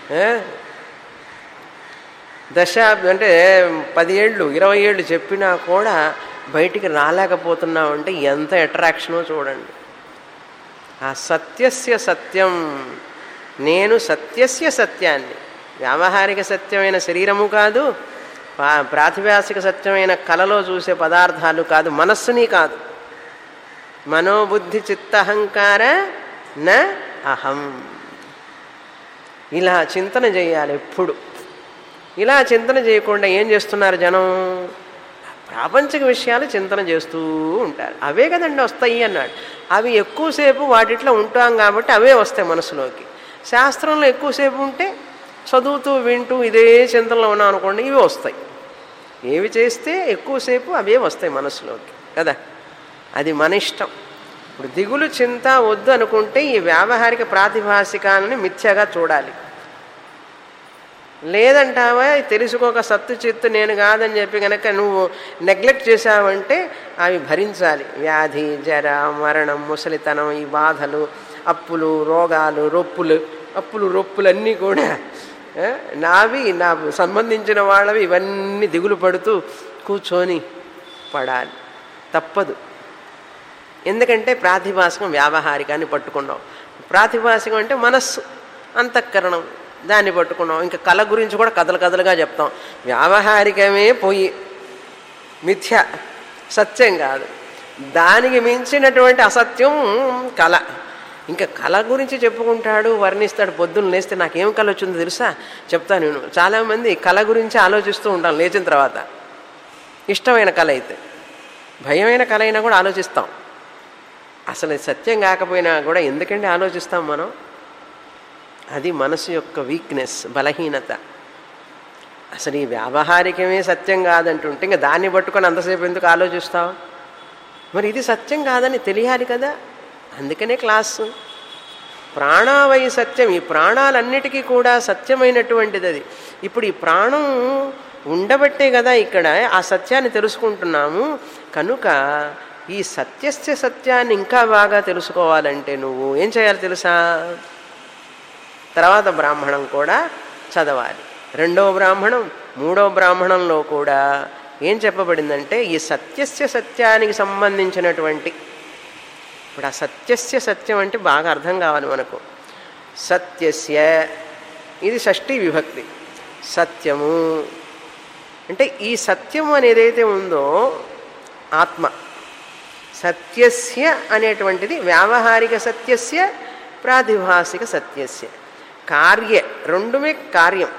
దశ అంటే పది ఏళ్ళు ఇరవై ఏళ్ళు చెప్పినా కూడా బయటికి రాలేకపోతున్నావు అంటే ఎంత అట్రాక్షనో చూడండి ఆ సత్యస్య సత్యం నేను సత్యస్య సత్యాన్ని వ్యావహారిక సత్యమైన శరీరము కాదు పా- ప్రాతిభాసిక సత్యమైన కళలో చూసే పదార్థాలు కాదు మనస్సుని కాదు మనోబుద్ధి చిత్తహంకార న అహం ఇలా చింతన చేయాలి ఎప్పుడు ఇలా చింతన చేయకుండా ఏం చేస్తున్నారు జనం ప్రాపంచిక విషయాలు చింతన చేస్తూ ఉంటారు అవే కదండి వస్తాయి అన్నాడు అవి ఎక్కువసేపు వాటిట్లో ఉంటాం కాబట్టి అవే వస్తాయి మనసులోకి శాస్త్రంలో ఎక్కువసేపు ఉంటే చదువుతూ వింటూ ఇదే చింతనలో ఉన్నాం అనుకోండి ఇవి వస్తాయి ఏవి చేస్తే ఎక్కువసేపు అవే వస్తాయి మనసులోకి కదా అది మన ఇష్టం ఇప్పుడు దిగులు చింత వద్దు అనుకుంటే ఈ వ్యావహారిక ప్రాతిభాసికాలని మిథ్యగా చూడాలి లేదంటావా తెలుసుకోక సత్తు చిత్తు నేను కాదని చెప్పి కనుక నువ్వు నెగ్లెక్ట్ చేశావంటే అవి భరించాలి వ్యాధి జర మరణం ముసలితనం ఈ బాధలు అప్పులు రోగాలు రొప్పులు అప్పులు రొప్పులు అన్నీ కూడా ఆ, నావి నా సంబంధించిన వాళ్ళవి ఇవన్నీ దిగులు పడుతూ కూర్చొని పడాలి తప్పదు ఎందుకంటే ప్రాతిభాసికం వ్యావహారికాన్ని పట్టుకున్నాం ప్రాతిభాసికం అంటే మనస్సు అంతఃకరణం దాన్ని పట్టుకున్నాం ఇంకా కళ గురించి కూడా కథలు కథలుగా చెప్తాం వ్యావహారికమే పోయి మిథ్య సత్యం కాదు దానికి మించినటువంటి అసత్యం కళ ఇంకా కళ గురించి చెప్పుకుంటాడు వర్ణిస్తాడు పొద్దున్న లేస్తే నాకేం కళ వచ్చిందో తెలుసా చెప్తాను నేను చాలామంది కళ గురించి ఆలోచిస్తూ ఉంటాం లేచిన తర్వాత ఇష్టమైన కళ అయితే భయమైన కళ అయినా కూడా ఆలోచిస్తాం అసలు ఇది సత్యం కాకపోయినా కూడా ఎందుకండి ఆలోచిస్తాం మనం అది మనసు యొక్క వీక్నెస్ బలహీనత అసలు ఈ వ్యావహారికమే సత్యం కాదంటుంటే ఇంకా దాన్ని పట్టుకొని అంతసేపు ఎందుకు ఆలోచిస్తావు మరి ఇది సత్యం కాదని తెలియాలి కదా అందుకనే క్లాసు ప్రాణావై సత్యం ఈ ప్రాణాలన్నిటికీ కూడా సత్యమైనటువంటిది అది ఇప్పుడు ఈ ప్రాణం ఉండబట్టే కదా ఇక్కడ ఆ సత్యాన్ని తెలుసుకుంటున్నాము కనుక ఈ సత్యస్య సత్యాన్ని ఇంకా బాగా తెలుసుకోవాలంటే నువ్వు ఏం చేయాలి తెలుసా తర్వాత బ్రాహ్మణం కూడా చదవాలి రెండవ బ్రాహ్మణం మూడవ బ్రాహ్మణంలో కూడా ఏం చెప్పబడిందంటే ఈ సత్యస్య సత్యానికి సంబంధించినటువంటి ఇప్పుడు ఆ సత్యస్య సత్యం అంటే బాగా అర్థం కావాలి మనకు సత్యస్య ఇది షష్ఠీ విభక్తి సత్యము అంటే ఈ సత్యము అనేది ఏదైతే ఉందో ఆత్మ సత్యస్య అనేటువంటిది వ్యావహారిక సత్యస్య ప్రాతిభాసిక సత్యస్య కార్య రెండుమే కార్యం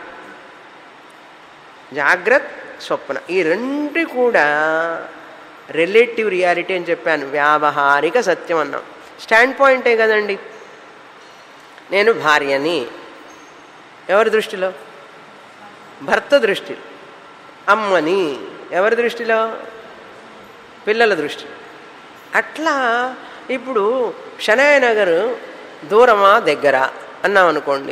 జాగ్రత్త స్వప్న ఈ రెండు కూడా రిలేటివ్ రియాలిటీ అని చెప్పాను వ్యావహారిక సత్యం అన్నాం స్టాండ్ పాయింటే కదండి నేను భార్యని ఎవరి దృష్టిలో భర్త దృష్టిలో అమ్మని ఎవరి దృష్టిలో పిల్లల దృష్టిలో అట్లా ఇప్పుడు షనాయనగర్ దూరమా దగ్గర అన్నాం అనుకోండి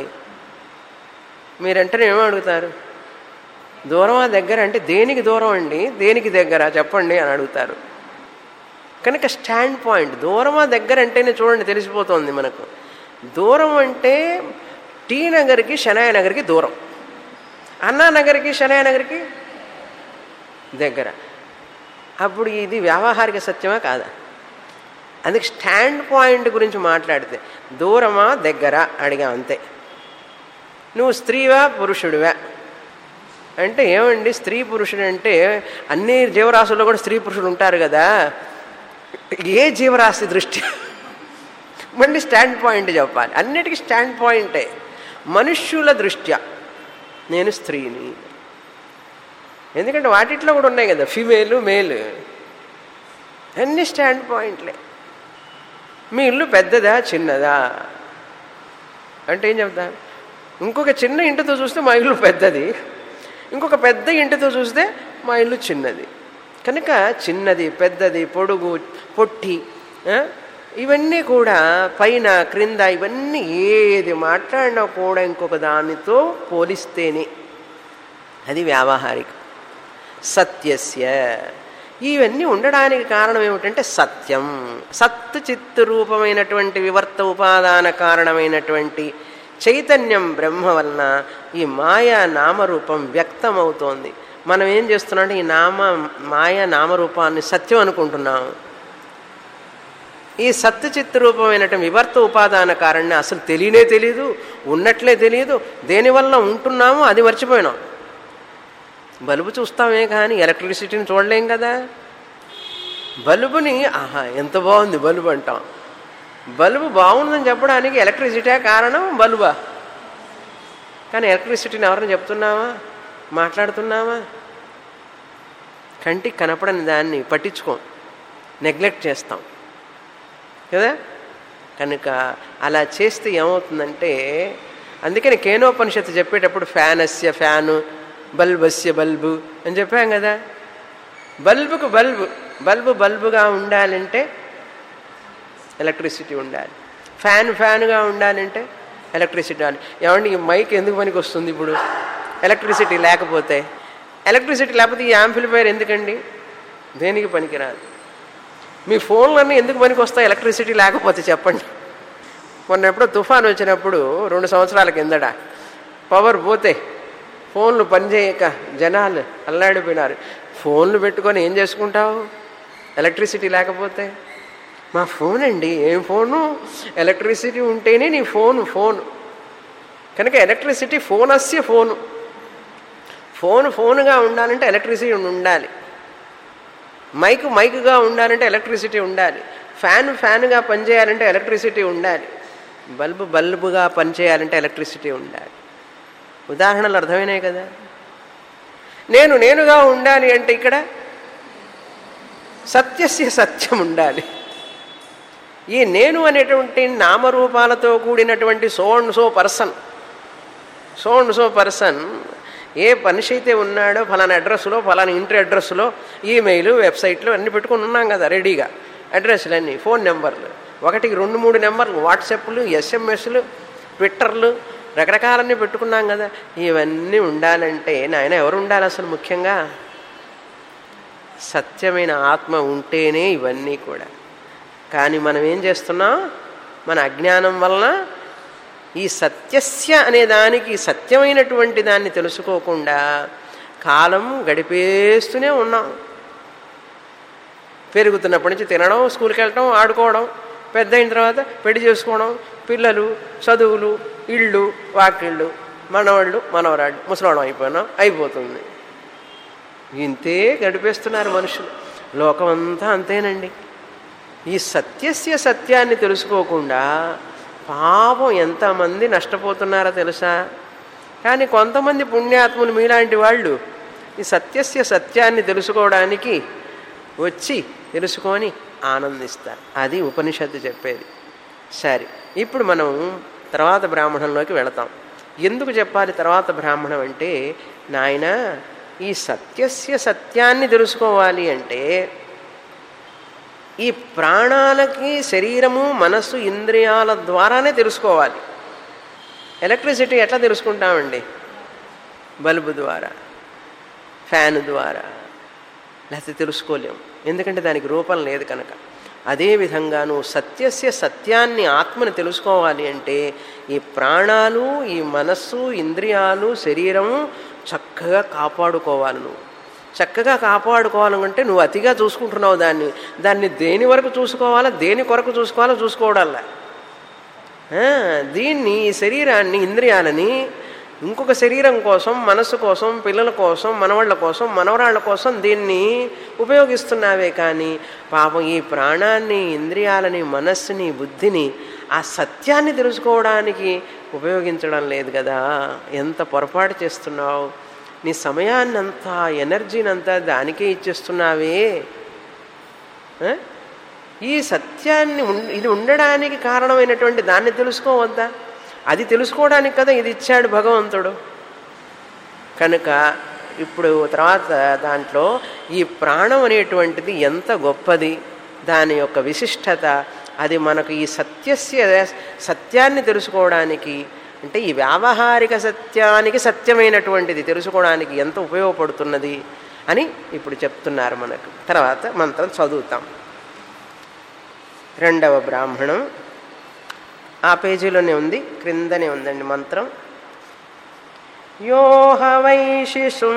మీరంటే ఏమో అడుగుతారు దూరమా దగ్గర అంటే దేనికి దూరం అండి దేనికి దగ్గర చెప్పండి అని అడుగుతారు కనుక స్టాండ్ పాయింట్ దూరమా దగ్గర అంటేనే చూడండి తెలిసిపోతుంది మనకు దూరం అంటే టీ నగర్కి షనాయ నగర్కి దూరం అన్నానగర్కి షనాయ నగర్కి దగ్గర అప్పుడు ఇది వ్యావహారిక సత్యమా కాదా అందుకే స్టాండ్ పాయింట్ గురించి మాట్లాడితే దూరమా దగ్గర అడిగా అంతే నువ్వు స్త్రీవా పురుషుడివా అంటే ఏమండి స్త్రీ పురుషుడు అంటే అన్ని జీవరాశుల్లో కూడా స్త్రీ పురుషుడు ఉంటారు కదా ఏ జీవరాశి దృష్టి మళ్ళీ స్టాండ్ పాయింట్ చెప్పాలి అన్నిటికీ స్టాండ్ పాయింటే మనుష్యుల దృష్ట్యా నేను స్త్రీని ఎందుకంటే వాటిట్లో కూడా ఉన్నాయి కదా ఫిమేలు మేలు అన్ని స్టాండ్ పాయింట్లే మీ ఇల్లు పెద్దదా చిన్నదా అంటే ఏం చెప్తా ఇంకొక చిన్న ఇంటితో చూస్తే మా ఇల్లు పెద్దది ఇంకొక పెద్ద ఇంటితో చూస్తే మా ఇల్లు చిన్నది కనుక చిన్నది పెద్దది పొడుగు పొట్టి ఆ, ఇవన్నీ కూడా పైన క్రింద ఇవన్నీ ఏది మాట్లాడినా కూడా ఇంకొక దానితో పోలిస్తేనే అది వ్యావహారిక సత్యస్య ఇవన్నీ ఉండడానికి కారణం ఏమిటంటే సత్యం సత్ చిత్తు రూపమైనటువంటి వివర్త ఉపాదాన కారణమైనటువంటి చైతన్యం బ్రహ్మ వలన ఈ మాయా నామరూపం వ్యక్తమవుతోంది మనం ఏం చేస్తున్నాం ఈ నామ మాయా నామరూపాన్ని సత్యం అనుకుంటున్నాము ఈ సత్యచిత్త రూపమైనటువంటి వివర్త ఉపాదాన కారణాన్ని అసలు తెలియనే తెలియదు ఉన్నట్లే తెలియదు దేనివల్ల ఉంటున్నామో అది మర్చిపోయినాం బల్బు చూస్తామే కానీ ఎలక్ట్రిసిటీని చూడలేం కదా బల్బుని ఆహా ఎంత బాగుంది బల్బు అంటాం బల్బు బాగుందని చెప్పడానికి ఎలక్ట్రిసిటీ కారణం బల్బా కానీ ఎలక్ట్రిసిటీని ఎవరైనా చెప్తున్నావా మాట్లాడుతున్నావా కంటికి కనపడని దాన్ని పట్టించుకోం నెగ్లెక్ట్ చేస్తాం కదా కనుక అలా చేస్తే ఏమవుతుందంటే అందుకని కేనోపనిషత్తు చెప్పేటప్పుడు ఫ్యాన్ అస్య ఫ్యాను బల్బస్య బల్బు అని చెప్పాం కదా బల్బుకు బల్బు బల్బు బల్బుగా ఉండాలంటే ఎలక్ట్రిసిటీ ఉండాలి ఫ్యాన్ ఫ్యాన్గా ఉండాలంటే ఎలక్ట్రిసిటీ ఉండాలి ఏమండి ఈ మైక్ ఎందుకు పనికి వస్తుంది ఇప్పుడు ఎలక్ట్రిసిటీ లేకపోతే ఎలక్ట్రిసిటీ లేకపోతే ఈ యాంప్లిఫైర్ ఎందుకండి దేనికి పనికిరాదు మీ ఫోన్లన్నీ ఎందుకు పనికి వస్తాయి ఎలక్ట్రిసిటీ లేకపోతే చెప్పండి మొన్న ఎప్పుడో తుఫాన్ వచ్చినప్పుడు రెండు సంవత్సరాల కిందట పవర్ పోతే ఫోన్లు పనిచేయక జనాలు అల్లాడిపోయినారు ఫోన్లు పెట్టుకొని ఏం చేసుకుంటావు ఎలక్ట్రిసిటీ లేకపోతే మా ఫోన్ అండి ఏం ఫోను ఎలక్ట్రిసిటీ ఉంటేనే నీ ఫోను ఫోన్ కనుక ఎలక్ట్రిసిటీ ఫోన్ అస్య ఫోను ఫోన్ ఫోన్గా ఉండాలంటే ఎలక్ట్రిసిటీ ఉండాలి మైక్ మైక్గా ఉండాలంటే ఎలక్ట్రిసిటీ ఉండాలి ఫ్యాన్ ఫ్యాన్గా పనిచేయాలంటే ఎలక్ట్రిసిటీ ఉండాలి బల్బు బల్బుగా పనిచేయాలంటే ఎలక్ట్రిసిటీ ఉండాలి ఉదాహరణలు అర్థమైనాయి కదా నేను నేనుగా ఉండాలి అంటే ఇక్కడ సత్యస్య సత్యం ఉండాలి ఈ నేను అనేటువంటి నామరూపాలతో కూడినటువంటి so and so person so and so person ఏ మనిషి అయితే ఉన్నాడో ఫలానా అడ్రస్లో ఫలానా ఇంటి అడ్రస్లో ఈమెయిల్ వెబ్సైట్లు అన్నీ పెట్టుకుని ఉన్నాం కదా రెడీగా అడ్రస్లన్నీ ఫోన్ నెంబర్లు ఒకటికి రెండు మూడు నెంబర్లు వాట్సాప్లు ఎస్ఎంఎస్లు ట్విట్టర్లు రకరకాలన్నీ పెట్టుకున్నాం కదా ఇవన్నీ ఉండాలంటే నాయన ఎవరు ఉండాలి అసలు ముఖ్యంగా సత్యమైన ఆత్మ ఉంటేనే ఇవన్నీ కూడా కానీ మనం ఏం చేస్తున్నాం మన అజ్ఞానం వలన ఈ సత్యస్య అనే దానికి సత్యమైనటువంటి దాన్ని తెలుసుకోకుండా కాలం గడిపేస్తూనే ఉన్నాం పెరుగుతున్నప్పటి నుంచి తినడం స్కూల్కి వెళ్ళడం ఆడుకోవడం పెద్ద అయిన తర్వాత పెళ్లి చేసుకోవడం పిల్లలు చదువులు ఇళ్ళు వాకిళ్ళు మనవాళ్ళు మనవరాళ్ళు ముసలవడం అయిపోయినాం అయిపోతుంది ఇంతే గడిపేస్తున్నారు మనుషులు లోకమంతా అంతేనండి ఈ సత్యస్య సత్యాన్ని తెలుసుకోకుండా పాపం ఎంతమంది నష్టపోతున్నారో తెలుసా కానీ కొంతమంది పుణ్యాత్ములు మీలాంటి వాళ్ళు ఈ సత్యస్య సత్యాన్ని తెలుసుకోవడానికి వచ్చి తెలుసుకొని ఆనందిస్తారు అది ఉపనిషత్తు చెప్పేది సరే ఇప్పుడు మనం తర్వాత బ్రాహ్మణంలోకి వెళతాం ఎందుకు చెప్పాలి తర్వాత బ్రాహ్మణం అంటే నాయన ఈ సత్యస్య సత్యాన్ని తెలుసుకోవాలి అంటే ఈ ప్రాణాలకి శరీరము మనస్సు ఇంద్రియాల ద్వారానే తెలుసుకోవాలి ఎలక్ట్రిసిటీ ఎట్లా తెలుసుకుంటామండి బల్బు ద్వారా ఫ్యాన్ ద్వారా లేకపోతే తెలుసుకోలేము ఎందుకంటే దానికి రూపం లేదు కనుక అదేవిధంగా నువ్వు సత్యస్య సత్యాన్ని ఆత్మని తెలుసుకోవాలి అంటే ఈ ప్రాణాలు ఈ మనస్సు ఇంద్రియాలు శరీరము చక్కగా కాపాడుకోవాలి నువ్వు చక్కగా కాపాడుకోవాలంటే నువ్వు అతిగా చూసుకుంటున్నావు దాన్ని దాన్ని దేని వరకు చూసుకోవాలా దేని కొరకు చూసుకోవాలో చూసుకోవడాలా దీన్ని ఈ శరీరాన్ని ఇంద్రియాలని ఇంకొక శరీరం కోసం మనస్సు కోసం పిల్లల కోసం మనవాళ్ళ కోసం మనవరాళ్ళ కోసం దీన్ని ఉపయోగిస్తున్నావే కానీ పాపం ఈ ప్రాణాన్ని ఇంద్రియాలని మనస్సుని బుద్ధిని ఆ సత్యాన్ని తెలుసుకోవడానికి ఉపయోగించడం లేదు కదా ఎంత పొరపాటు చేస్తున్నావు నీ సమయాన్నంతా ఎనర్జీనంతా దానికే ఇచ్చేస్తున్నావే ఈ సత్యాన్ని ఇది ఉండడానికి కారణమైనటువంటి దాన్ని తెలుసుకోవద్దా అది తెలుసుకోవడానికి కదా ఇది ఇచ్చాడు భగవంతుడు కనుక ఇప్పుడు తర్వాత దాంట్లో ఈ ప్రాణం అనేటువంటిది ఎంత గొప్పది దాని యొక్క విశిష్టత అది మనకు ఈ సత్యస్య సత్యాన్ని తెలుసుకోవడానికి అంటే ఈ వ్యావహారిక సత్యానికి సత్యమైనటువంటిది తెలుసుకోవడానికి ఎంత ఉపయోగపడుతున్నది అని ఇప్పుడు చెప్తున్నారు మనకు తర్వాత మంత్రం చదువుతాం రెండవ బ్రాహ్మణం ఆ పేజీలోనే ఉంది క్రిందనే ఉందండి మంత్రం యోహ వైశిషుం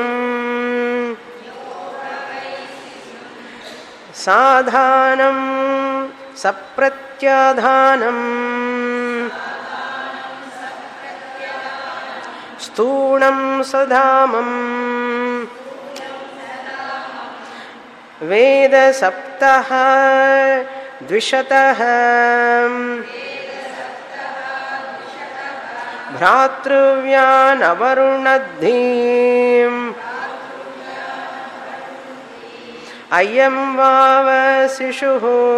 సాధానం సప్రత్యాధానం స్థూణం సధామం వేద సప్త ద్విషత భ్రాతృవ్యానవరుణద్ధీం అయం వావ శిశు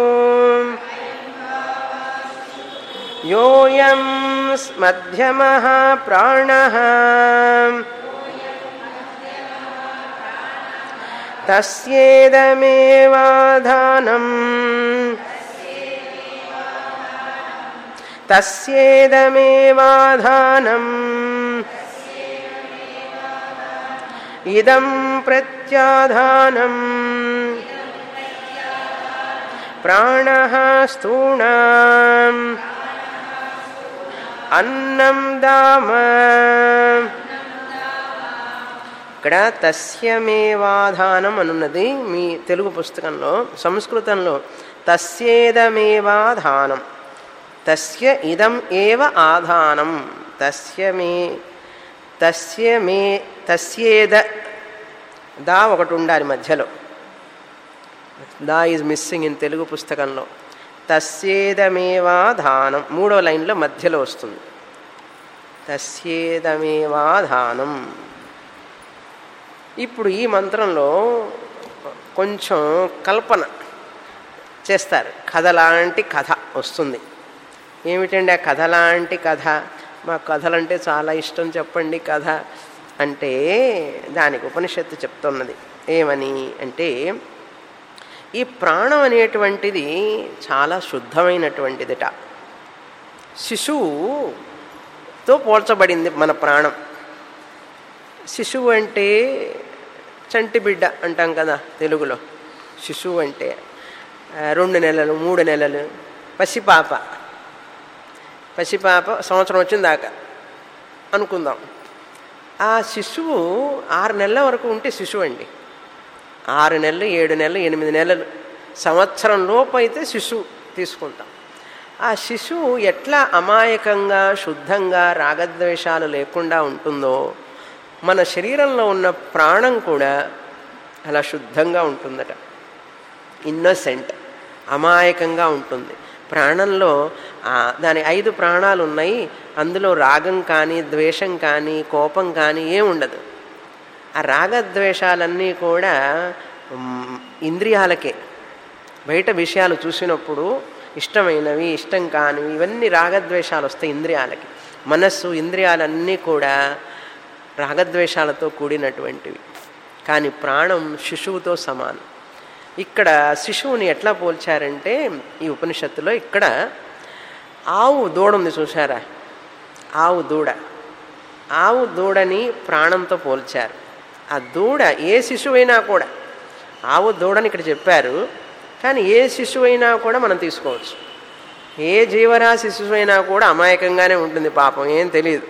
యోయం మధ్యమ ప్రాణ తస్యేదమేవాధానం తస్యేదమేవాధానం ఇదం ప్రత్యాధానం ప్రాణ స్థూణ అన్నం దామ ఇక్కడ తస్యమేవాధానం అనున్నది మీ తెలుగు పుస్తకంలో సంస్కృతంలో తస్యేదమేవాధానం తస్య ఇదం ఏవ ఆధానం తస్య మే తస్య మే తస్యేద దా ఒకటి ఉండాలి మధ్యలో దా ఈజ్ మిస్సింగ్ ఇన్ తెలుగు పుస్తకంలో తస్యేదమేవాధానం మూడో లైన్లో మధ్యలో వస్తుంది తస్యేదమేవాధానం ఇప్పుడు ఈ మంత్రంలో కొంచెం కల్పన చేస్తారు కథ లాంటి కథ వస్తుంది ఏమిటండి ఆ కథ లాంటి కథ మా కథలంటే చాలా ఇష్టం చెప్పండి కథ అంటే దానికి ఉపనిషత్తు చెప్తున్నది ఏమని అంటే ఈ ప్రాణం అనేటువంటిది చాలా శుద్ధమైనటువంటిదిట శిశువుతో పోల్చబడింది మన ప్రాణం శిశువు అంటే చంటి బిడ్డ అంటాం కదా తెలుగులో శిశువు అంటే రెండు నెలలు మూడు నెలలు పసిపాప పసిపాప సంవత్సరం వచ్చిన దాకా అనుకుందాం ఆ శిశువు ఆరు నెలల వరకు ఉంటే శిశువు అండి ఆరు నెలలు ఏడు నెలలు ఎనిమిది నెలలు సంవత్సరం లోపు అయితే శిశువు తీసుకుంటాం ఆ శిశువు ఎట్లా అమాయకంగా శుద్ధంగా రాగద్వేషాలు లేకుండా ఉంటుందో మన శరీరంలో ఉన్న ప్రాణం కూడా అలా శుద్ధంగా ఉంటుందట ఇన్నోసెంట్ అమాయకంగా ఉంటుంది ప్రాణంలో దాని ఐదు ప్రాణాలు ఉన్నాయి అందులో రాగం కానీ ద్వేషం కానీ కోపం కానీ ఏముండదు ఆ రాగద్వేషాలన్నీ కూడా ఇంద్రియాలకే బయట విషయాలు చూసినప్పుడు ఇష్టమైనవి ఇష్టం కానివి ఇవన్నీ రాగద్వేషాలు వస్తాయి ఇంద్రియాలకి మనస్సు ఇంద్రియాలన్నీ కూడా రాగద్వేషాలతో కూడినటువంటివి కానీ ప్రాణం శిశువుతో సమానం ఇక్కడ శిశువుని ఎట్లా పోల్చారంటే ఈ ఉపనిషత్తులో ఇక్కడ ఆవు దూడ ఉంది చూసారా ఆవు దూడ ఆవు దూడని ప్రాణంతో పోల్చారు ఆ దూడ ఏ శిశువైనా కూడా ఆవు దూడని ఇక్కడ చెప్పారు కానీ ఏ శిశువైనా కూడా మనం తీసుకోవచ్చు ఏ జీవరాశి శిశువైనా కూడా అమాయకంగానే ఉంటుంది పాపం ఏం తెలియదు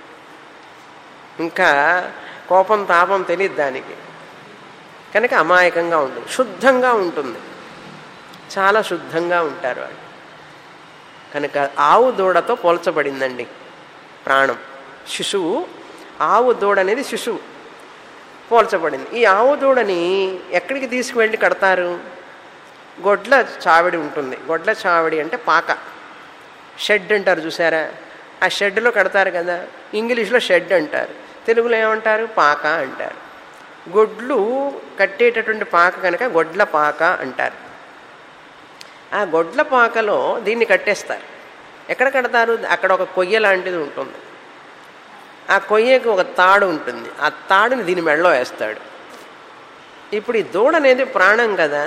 ఇంకా కోపం తాపం తెలియదు దానికి కనుక అమాయకంగా ఉంటుంది శుద్ధంగా ఉంటుంది చాలా శుద్ధంగా ఉంటారు వాళ్ళు కనుక ఆవు దూడతో పోల్చబడిందండి ప్రాణం శిశువు ఆవు దూడ అనేది శిశువు పోల్చబడింది ఈ ఆవు దూడని ఎక్కడికి తీసుకువెళ్ళి కడతారు గొడ్ల చావిడి ఉంటుంది గొడ్ల చావిడి అంటే పాక షెడ్ అంటారు చూసారా ఆ షెడ్లో కడతారు కదా ఇంగ్లీష్లో షెడ్ అంటారు తెలుగులో ఏమంటారు పాక అంటారు గొడ్లు కట్టేటటువంటి పాక కనుక గొడ్ల పాక అంటారు ఆ గొడ్ల పాకలో దీన్ని కట్టేస్తారు ఎక్కడ కడతారు అక్కడ ఒక కొయ్య లాంటిది ఉంటుంది ఆ కొయ్యకి ఒక తాడు ఉంటుంది ఆ తాడుని దీని మెడలో వేస్తాడు ఇప్పుడు ఈ దూడ అనేది ప్రాణం కదా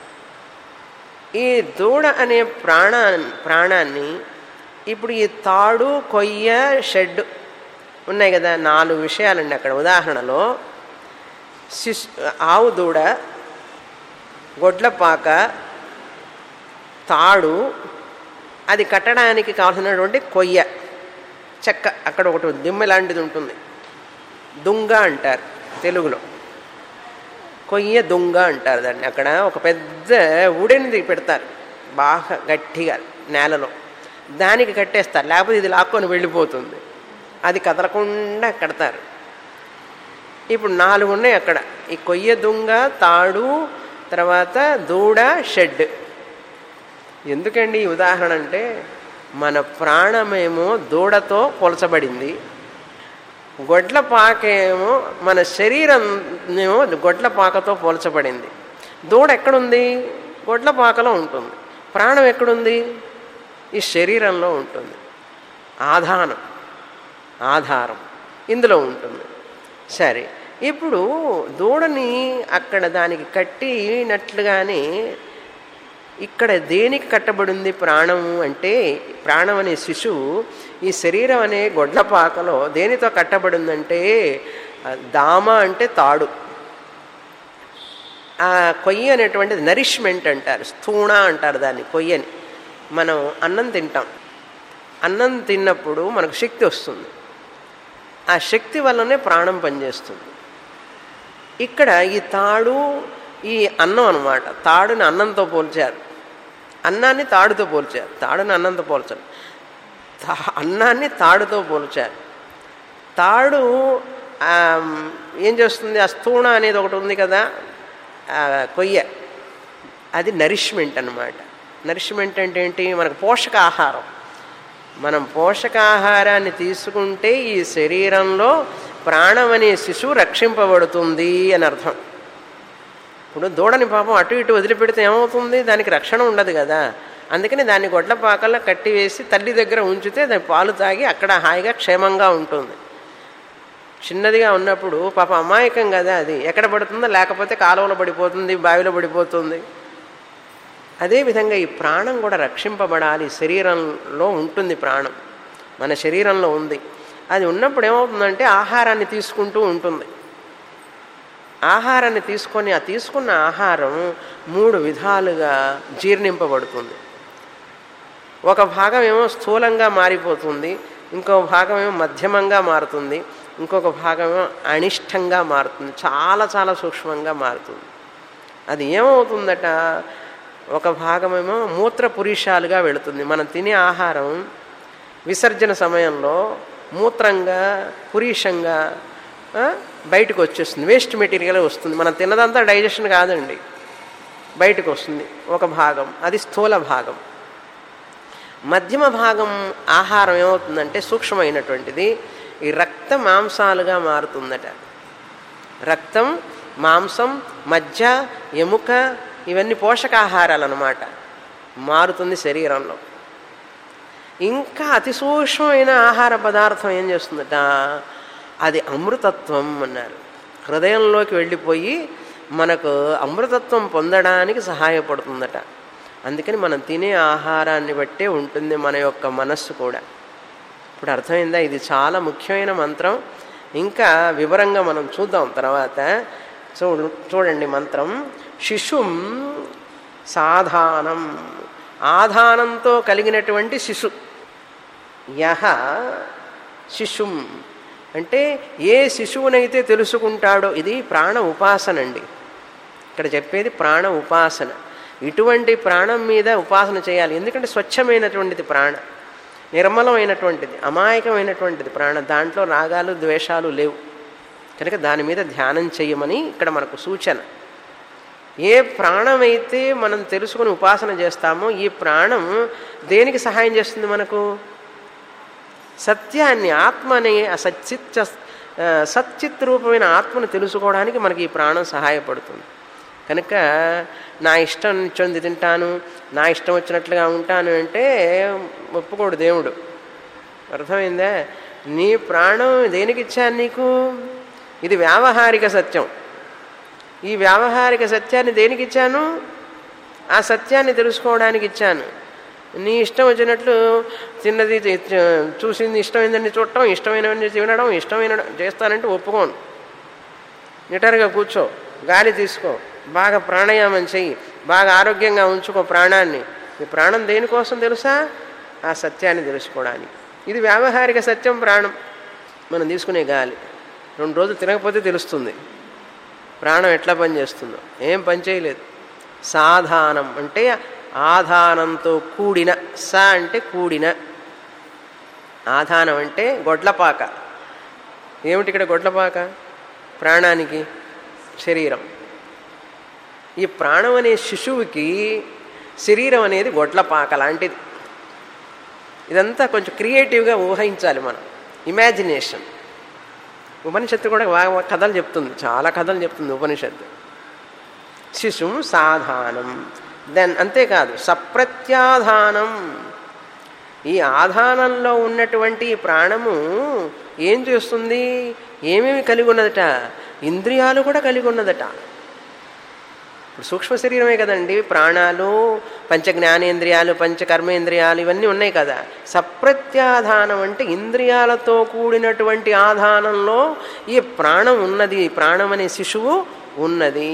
ఈ దూడ అనే ప్రాణా ప్రాణాన్ని ఇప్పుడు ఈ తాడు కొయ్య షెడ్ ఉన్నాయి కదా నాలుగు విషయాలండి అక్కడ ఉదాహరణలో శిశు ఆవు దూడ గొడ్లపాక తాడు అది కట్టడానికి కావాల్సినటువంటి కొయ్య చెక్క అక్కడ ఒకటి దిమ్మె లాంటిది ఉంటుంది దుంగ అంటారు తెలుగులో కొయ్య దుంగ అంటారు దాన్ని అక్కడ ఒక పెద్ద ఉడెనిది పెడతారు బాగా గట్టిగా నేలలో దానికి కట్టేస్తారు లేకపోతే ఇది లాక్కొని వెళ్ళిపోతుంది అది కదలకుండా కడతారు ఇప్పుడు నాలుగు ఉన్నాయి అక్కడ ఈ కొయ్య దుంగ తాడు తర్వాత దూడ షెడ్ ఎందుకండి ఈ ఉదాహరణ అంటే మన ప్రాణమేమో దూడతో పోల్చబడింది గొడ్ల పాకేమో మన శరీరం ఏమో గొడ్ల పాకతో పోల్చబడింది దూడ ఎక్కడుంది గొడ్ల పాకలో ఉంటుంది ప్రాణం ఎక్కడుంది ఈ శరీరంలో ఉంటుంది ఆధానం ఆధారం ఇందులో ఉంటుంది సరే ఇప్పుడు దూడని అక్కడ దానికి కట్టినట్లుగానే ఇక్కడ దేనికి కట్టబడింది ప్రాణము అంటే ప్రాణం అనే శిశువు ఈ శరీరం అనే గొడ్లపాకలో దేనితో కట్టబడిందంటే ఆ దామ అంటే తాడు ఆ కొయ్య అనేటువంటిది నరిష్మెంట్ అంటారు స్థూణ అంటారు దాన్ని కొయ్యని మనం అన్నం తింటాం అన్నం తిన్నప్పుడు మనకు శక్తి వస్తుంది ఆ శక్తి వల్లనే ప్రాణం పనిచేస్తుంది ఇక్కడ ఈ తాడు ఈ అన్నం అనమాట తాడుని అన్నంతో పోల్చారు అన్నాన్ని తాడుతో పోల్చారు తాడుని అన్నంతో పోల్చారు తా- అన్నాన్ని తాడుతో పోల్చారు తాడు ఆ, ఏం చేస్తుంది ఆ స్థూణ అనేది ఒకటి ఉంది కదా ఆ కొయ్య అది నరిష్మెంట్ అన్నమాట నరిష్మెంట్ అంటే ఏంటి మనకు పోషకాహారం మనం పోషకాహారాన్ని తీసుకుంటే ఈ శరీరంలో ప్రాణం అనే శిశువు రక్షింపబడుతుంది అని అర్థం ఇప్పుడు దూడని పాపం అటు ఇటు వదిలిపెడితే ఏమవుతుంది దానికి రక్షణ ఉండదు కదా అందుకని దాన్ని గొడ్ల పాకల్లో కట్టివేసి తల్లి దగ్గర ఉంచితే దాని పాలు తాగి అక్కడ హాయిగా క్షేమంగా ఉంటుంది చిన్నదిగా ఉన్నప్పుడు పాప అమాయకం కదా అది ఎక్కడ పడుతుందో లేకపోతే కాలువలో పడిపోతుంది బావిలో పడిపోతుంది అదేవిధంగా ఈ ప్రాణం కూడా రక్షింపబడాలి శరీరంలో ఉంటుంది ప్రాణం మన శరీరంలో ఉంది అది ఉన్నప్పుడు ఏమవుతుందంటే ఆహారాన్ని తీసుకుంటూ ఉంటుంది ఆహారాన్ని తీసుకొని ఆ తీసుకున్న ఆహారం మూడు విధాలుగా జీర్ణింపబడుతుంది ఒక భాగం ఏమో స్థూలంగా మారిపోతుంది ఇంకో భాగం ఏమో మధ్యమంగా మారుతుంది ఇంకొక భాగం ఏమో అనిష్టంగా మారుతుంది చాలా చాలా సూక్ష్మంగా మారుతుంది అది ఏమవుతుందట ఒక భాగమేమో మూత్ర పురీషాలుగా వెళుతుంది మనం తినే ఆహారం విసర్జన సమయంలో మూత్రంగా పురీషంగా ఆ, బయటకు వచ్చేస్తుంది వేస్ట్ మెటీరియల్ వస్తుంది మనం తిన్నదంతా డైజెషన్ కాదండి బయటకు వస్తుంది ఒక భాగం అది స్థూల భాగం మధ్యమ భాగం ఆహారం ఏమవుతుందంటే సూక్ష్మమైనటువంటిది ఈ రక్త మాంసాలుగా మారుతుందట రక్తం మాంసం మజ్జ ఎముక ఇవన్నీ పోషకాహారాలు అన్నమాట మారుతుంది శరీరంలో ఇంకా అతి సూక్ష్మమైన ఆహార పదార్థం ఏం చేస్తుందట అది అమృతత్వం అన్నారు హృదయంలోకి వెళ్ళిపోయి మనకు అమృతత్వం పొందడానికి సహాయపడుతుందట అందుకని మనం తినే ఆహారాన్ని బట్టే ఉంటుంది మన యొక్క మనస్సు కూడా ఇప్పుడు అర్థమైందా ఇది చాలా ముఖ్యమైన మంత్రం ఇంకా వివరంగా మనం చూద్దాం తర్వాత చూడు చూడండి మంత్రం శిశుం సాధానం ఆధానంతో కలిగినటువంటి శిశు యహ శిశుం అంటే ఏ శిశువునైతే తెలుసుకుంటాడో ఇది ప్రాణ ఉపాసన అండి ఇక్కడ చెప్పేది ప్రాణ ఉపాసన ఇటువంటి ప్రాణం మీద ఉపాసన చేయాలి ఎందుకంటే స్వచ్ఛమైనటువంటిది ప్రాణ నిర్మలమైనటువంటిది అమాయకమైనటువంటిది ప్రాణ దాంట్లో రాగాలు ద్వేషాలు లేవు కనుక దాని మీద ధ్యానం చేయమని ఇక్కడ మనకు సూచన ఏ ప్రాణమైతే మనం తెలుసుకుని ఉపాసన చేస్తామో ఈ ప్రాణం దేనికి సహాయం చేస్తుంది మనకు సత్యాన్ని ఆత్మని ఆ సచ్చిత్ సచ్చిత్ రూపమైన ఆత్మను తెలుసుకోవడానికి మనకి ఈ ప్రాణం సహాయపడుతుంది కనుక నా ఇష్టం నిచ్చొంది తింటాను నా ఇష్టం వచ్చినట్లుగా ఉంటాను అంటే ఒప్పుకోడు దేవుడు అర్థమైందా నీ ప్రాణం దేనికి ఇచ్చాను నీకు ఇది వ్యావహారిక సత్యం ఈ వ్యావహారిక సత్యాన్ని దేనికి ఇచ్చాను ఆ సత్యాన్ని తెలుసుకోవడానికి ఇచ్చాను నీ ఇష్టం వచ్చినట్లు తిన్నది చూసింది ఇష్టమైందని చూడటం ఇష్టమైనవన్నీ తినడం ఇష్టమైన చేస్తానంటే ఒప్పుకోను నిటర్గా కూర్చో గాలి తీసుకో బాగా ప్రాణాయామం చెయ్యి బాగా ఆరోగ్యంగా ఉంచుకో ప్రాణాన్ని ఈ ప్రాణం దేనికోసం తెలుసా ఆ సత్యాన్ని తెలుసుకోవడానికి ఇది వ్యావహారిక సత్యం ప్రాణం మనం తీసుకునే గాలి రెండు రోజులు తినకపోతే తెలుస్తుంది ప్రాణం ఎట్లా పనిచేస్తుందో ఏం పని చేయలేదు సాధానం అంటే ఆధానంతో కూడిన స అంటే కూడిన ఆధానం అంటే గొడ్లపాక ఏమిటి ఇక్కడ గొడ్లపాక ప్రాణానికి శరీరం ఈ ప్రాణం అనే శిశువుకి శరీరం అనేది గొడ్లపాక లాంటిది ఇదంతా కొంచెం క్రియేటివ్గా ఊహించాలి మనం ఇమాజినేషన్ ఉపనిషత్తు కూడా బాగా కథలు చెప్తుంది చాలా కథలు చెప్తుంది ఉపనిషత్తు శిశుం సాధానం దెన్ అంతేకాదు సప్రత్యాధానం ఈ ఆధానంలో ఉన్నటువంటి ఈ ప్రాణము ఏం చేస్తుంది ఏమేమి కలిగి ఉన్నదట ఇంద్రియాలు కూడా కలిగి ఉన్నదట ఇప్పుడు సూక్ష్మ శరీరమే కదండి ప్రాణాలు పంచ జ్ఞానేంద్రియాలు పంచ కర్మేంద్రియాలు ఇవన్నీ ఉన్నాయి కదా సప్రత్యాధానం అంటే ఇంద్రియాలతో కూడినటువంటి ఆధానంలో ఈ ప్రాణం ఉన్నది ప్రాణం అనే శిశువు ఉన్నది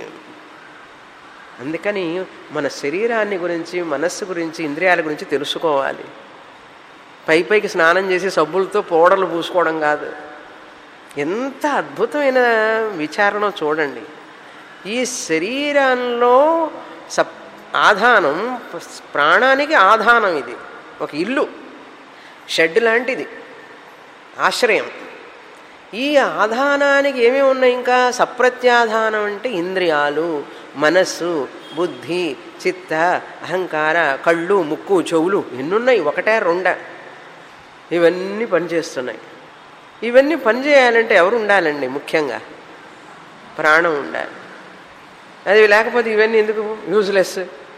అందుకని మన శరీరాన్ని గురించి మనస్సు గురించి ఇంద్రియాల గురించి తెలుసుకోవాలి పై పైకి స్నానం చేసి సబ్బులతో పౌడర్లు పూసుకోవడం కాదు ఎంత అద్భుతమైన విచారణ చూడండి ఈ శరీరంలో సప్ ఆధానం ప్రాణానికి ఆధానం ఇది ఒక ఇల్లు షెడ్ లాంటిది ఆశ్రయం ఈ ఆధానానికి ఏమేమి ఉన్నాయి ఇంకా సప్రత్యాధానం అంటే ఇంద్రియాలు మనస్సు బుద్ధి చిత్త అహంకార కళ్ళు ముక్కు చెవులు ఎన్నున్నాయి ఒకటే రెండా ఇవన్నీ పనిచేస్తున్నాయి ఇవన్నీ పనిచేయాలంటే ఎవరు ఉండాలండి ముఖ్యంగా ప్రాణం ఉండాలి అది లేకపోతే ఇవన్నీ ఎందుకు యూజ్లెస్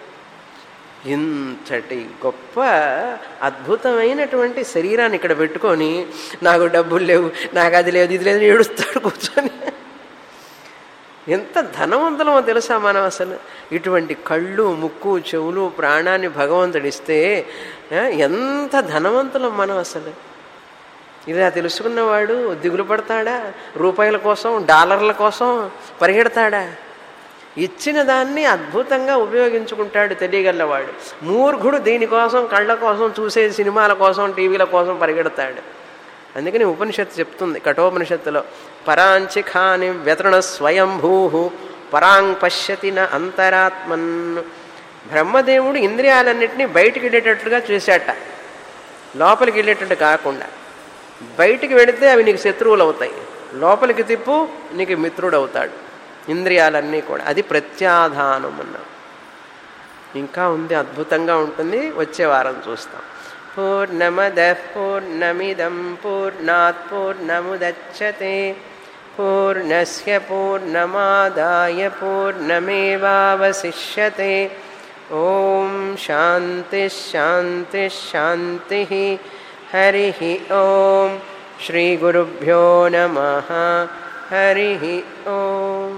ఇంతటి గొప్ప అద్భుతమైనటువంటి శరీరాన్ని ఇక్కడ పెట్టుకొని నాకు డబ్బులు లేవు నాకు అది లేదు ఇది లేదు ఏడుస్తాడు కూర్చొని ఎంత ధనవంతులమో తెలుసా మనం అసలు ఇటువంటి కళ్ళు ముక్కు చెవులు ప్రాణాన్ని భగవంతుడిస్తే ఎంత ధనవంతులం మనం అసలు ఇలా తెలుసుకున్నవాడు దిగులు పడతాడా రూపాయల కోసం డాలర్ల కోసం పరిగెడతాడా ఇచ్చిన దాన్ని అద్భుతంగా ఉపయోగించుకుంటాడు తెలియగలవాడు మూర్ఖుడు దీనికోసం కళ్ళ కోసం చూసే సినిమాల కోసం టీవీల కోసం పరిగెడతాడు అందుకని ఉపనిషత్తు చెప్తుంది కఠోపనిషత్తులో పరాంచి ఖాని వ్యతృణ స్వయంభూ పరాంగ్ పశ్యతి న అంతరాత్మన్ బ్రహ్మదేవుడు ఇంద్రియాలన్నింటినీ బయటికి వెళ్ళేటట్లుగా చేశాట లోపలికి వెళ్ళేటట్టు కాకుండా బయటికి వెళితే అవి నీకు శత్రువులు అవుతాయి లోపలికి తిప్పు నీకు మిత్రుడు అవుతాడు ఇంద్రియాలన్నీ కూడా అది ప్రత్యాధానం అన్నాం ఇంకా ఉంది అద్భుతంగా ఉంటుంది వచ్చే వారం చూస్తాం పూర్ణమద పూర్ణమిదం పూర్ణాత్ పూర్ణముదచ్చతే పూర్ణస్య పూర్ణమాదాయ పూర్ణమేవావశిష్యతే ఓం శాంతి శాంతి శాంతి హరి ఓం శ్రీగురుభ్యో నమ హరి ఓం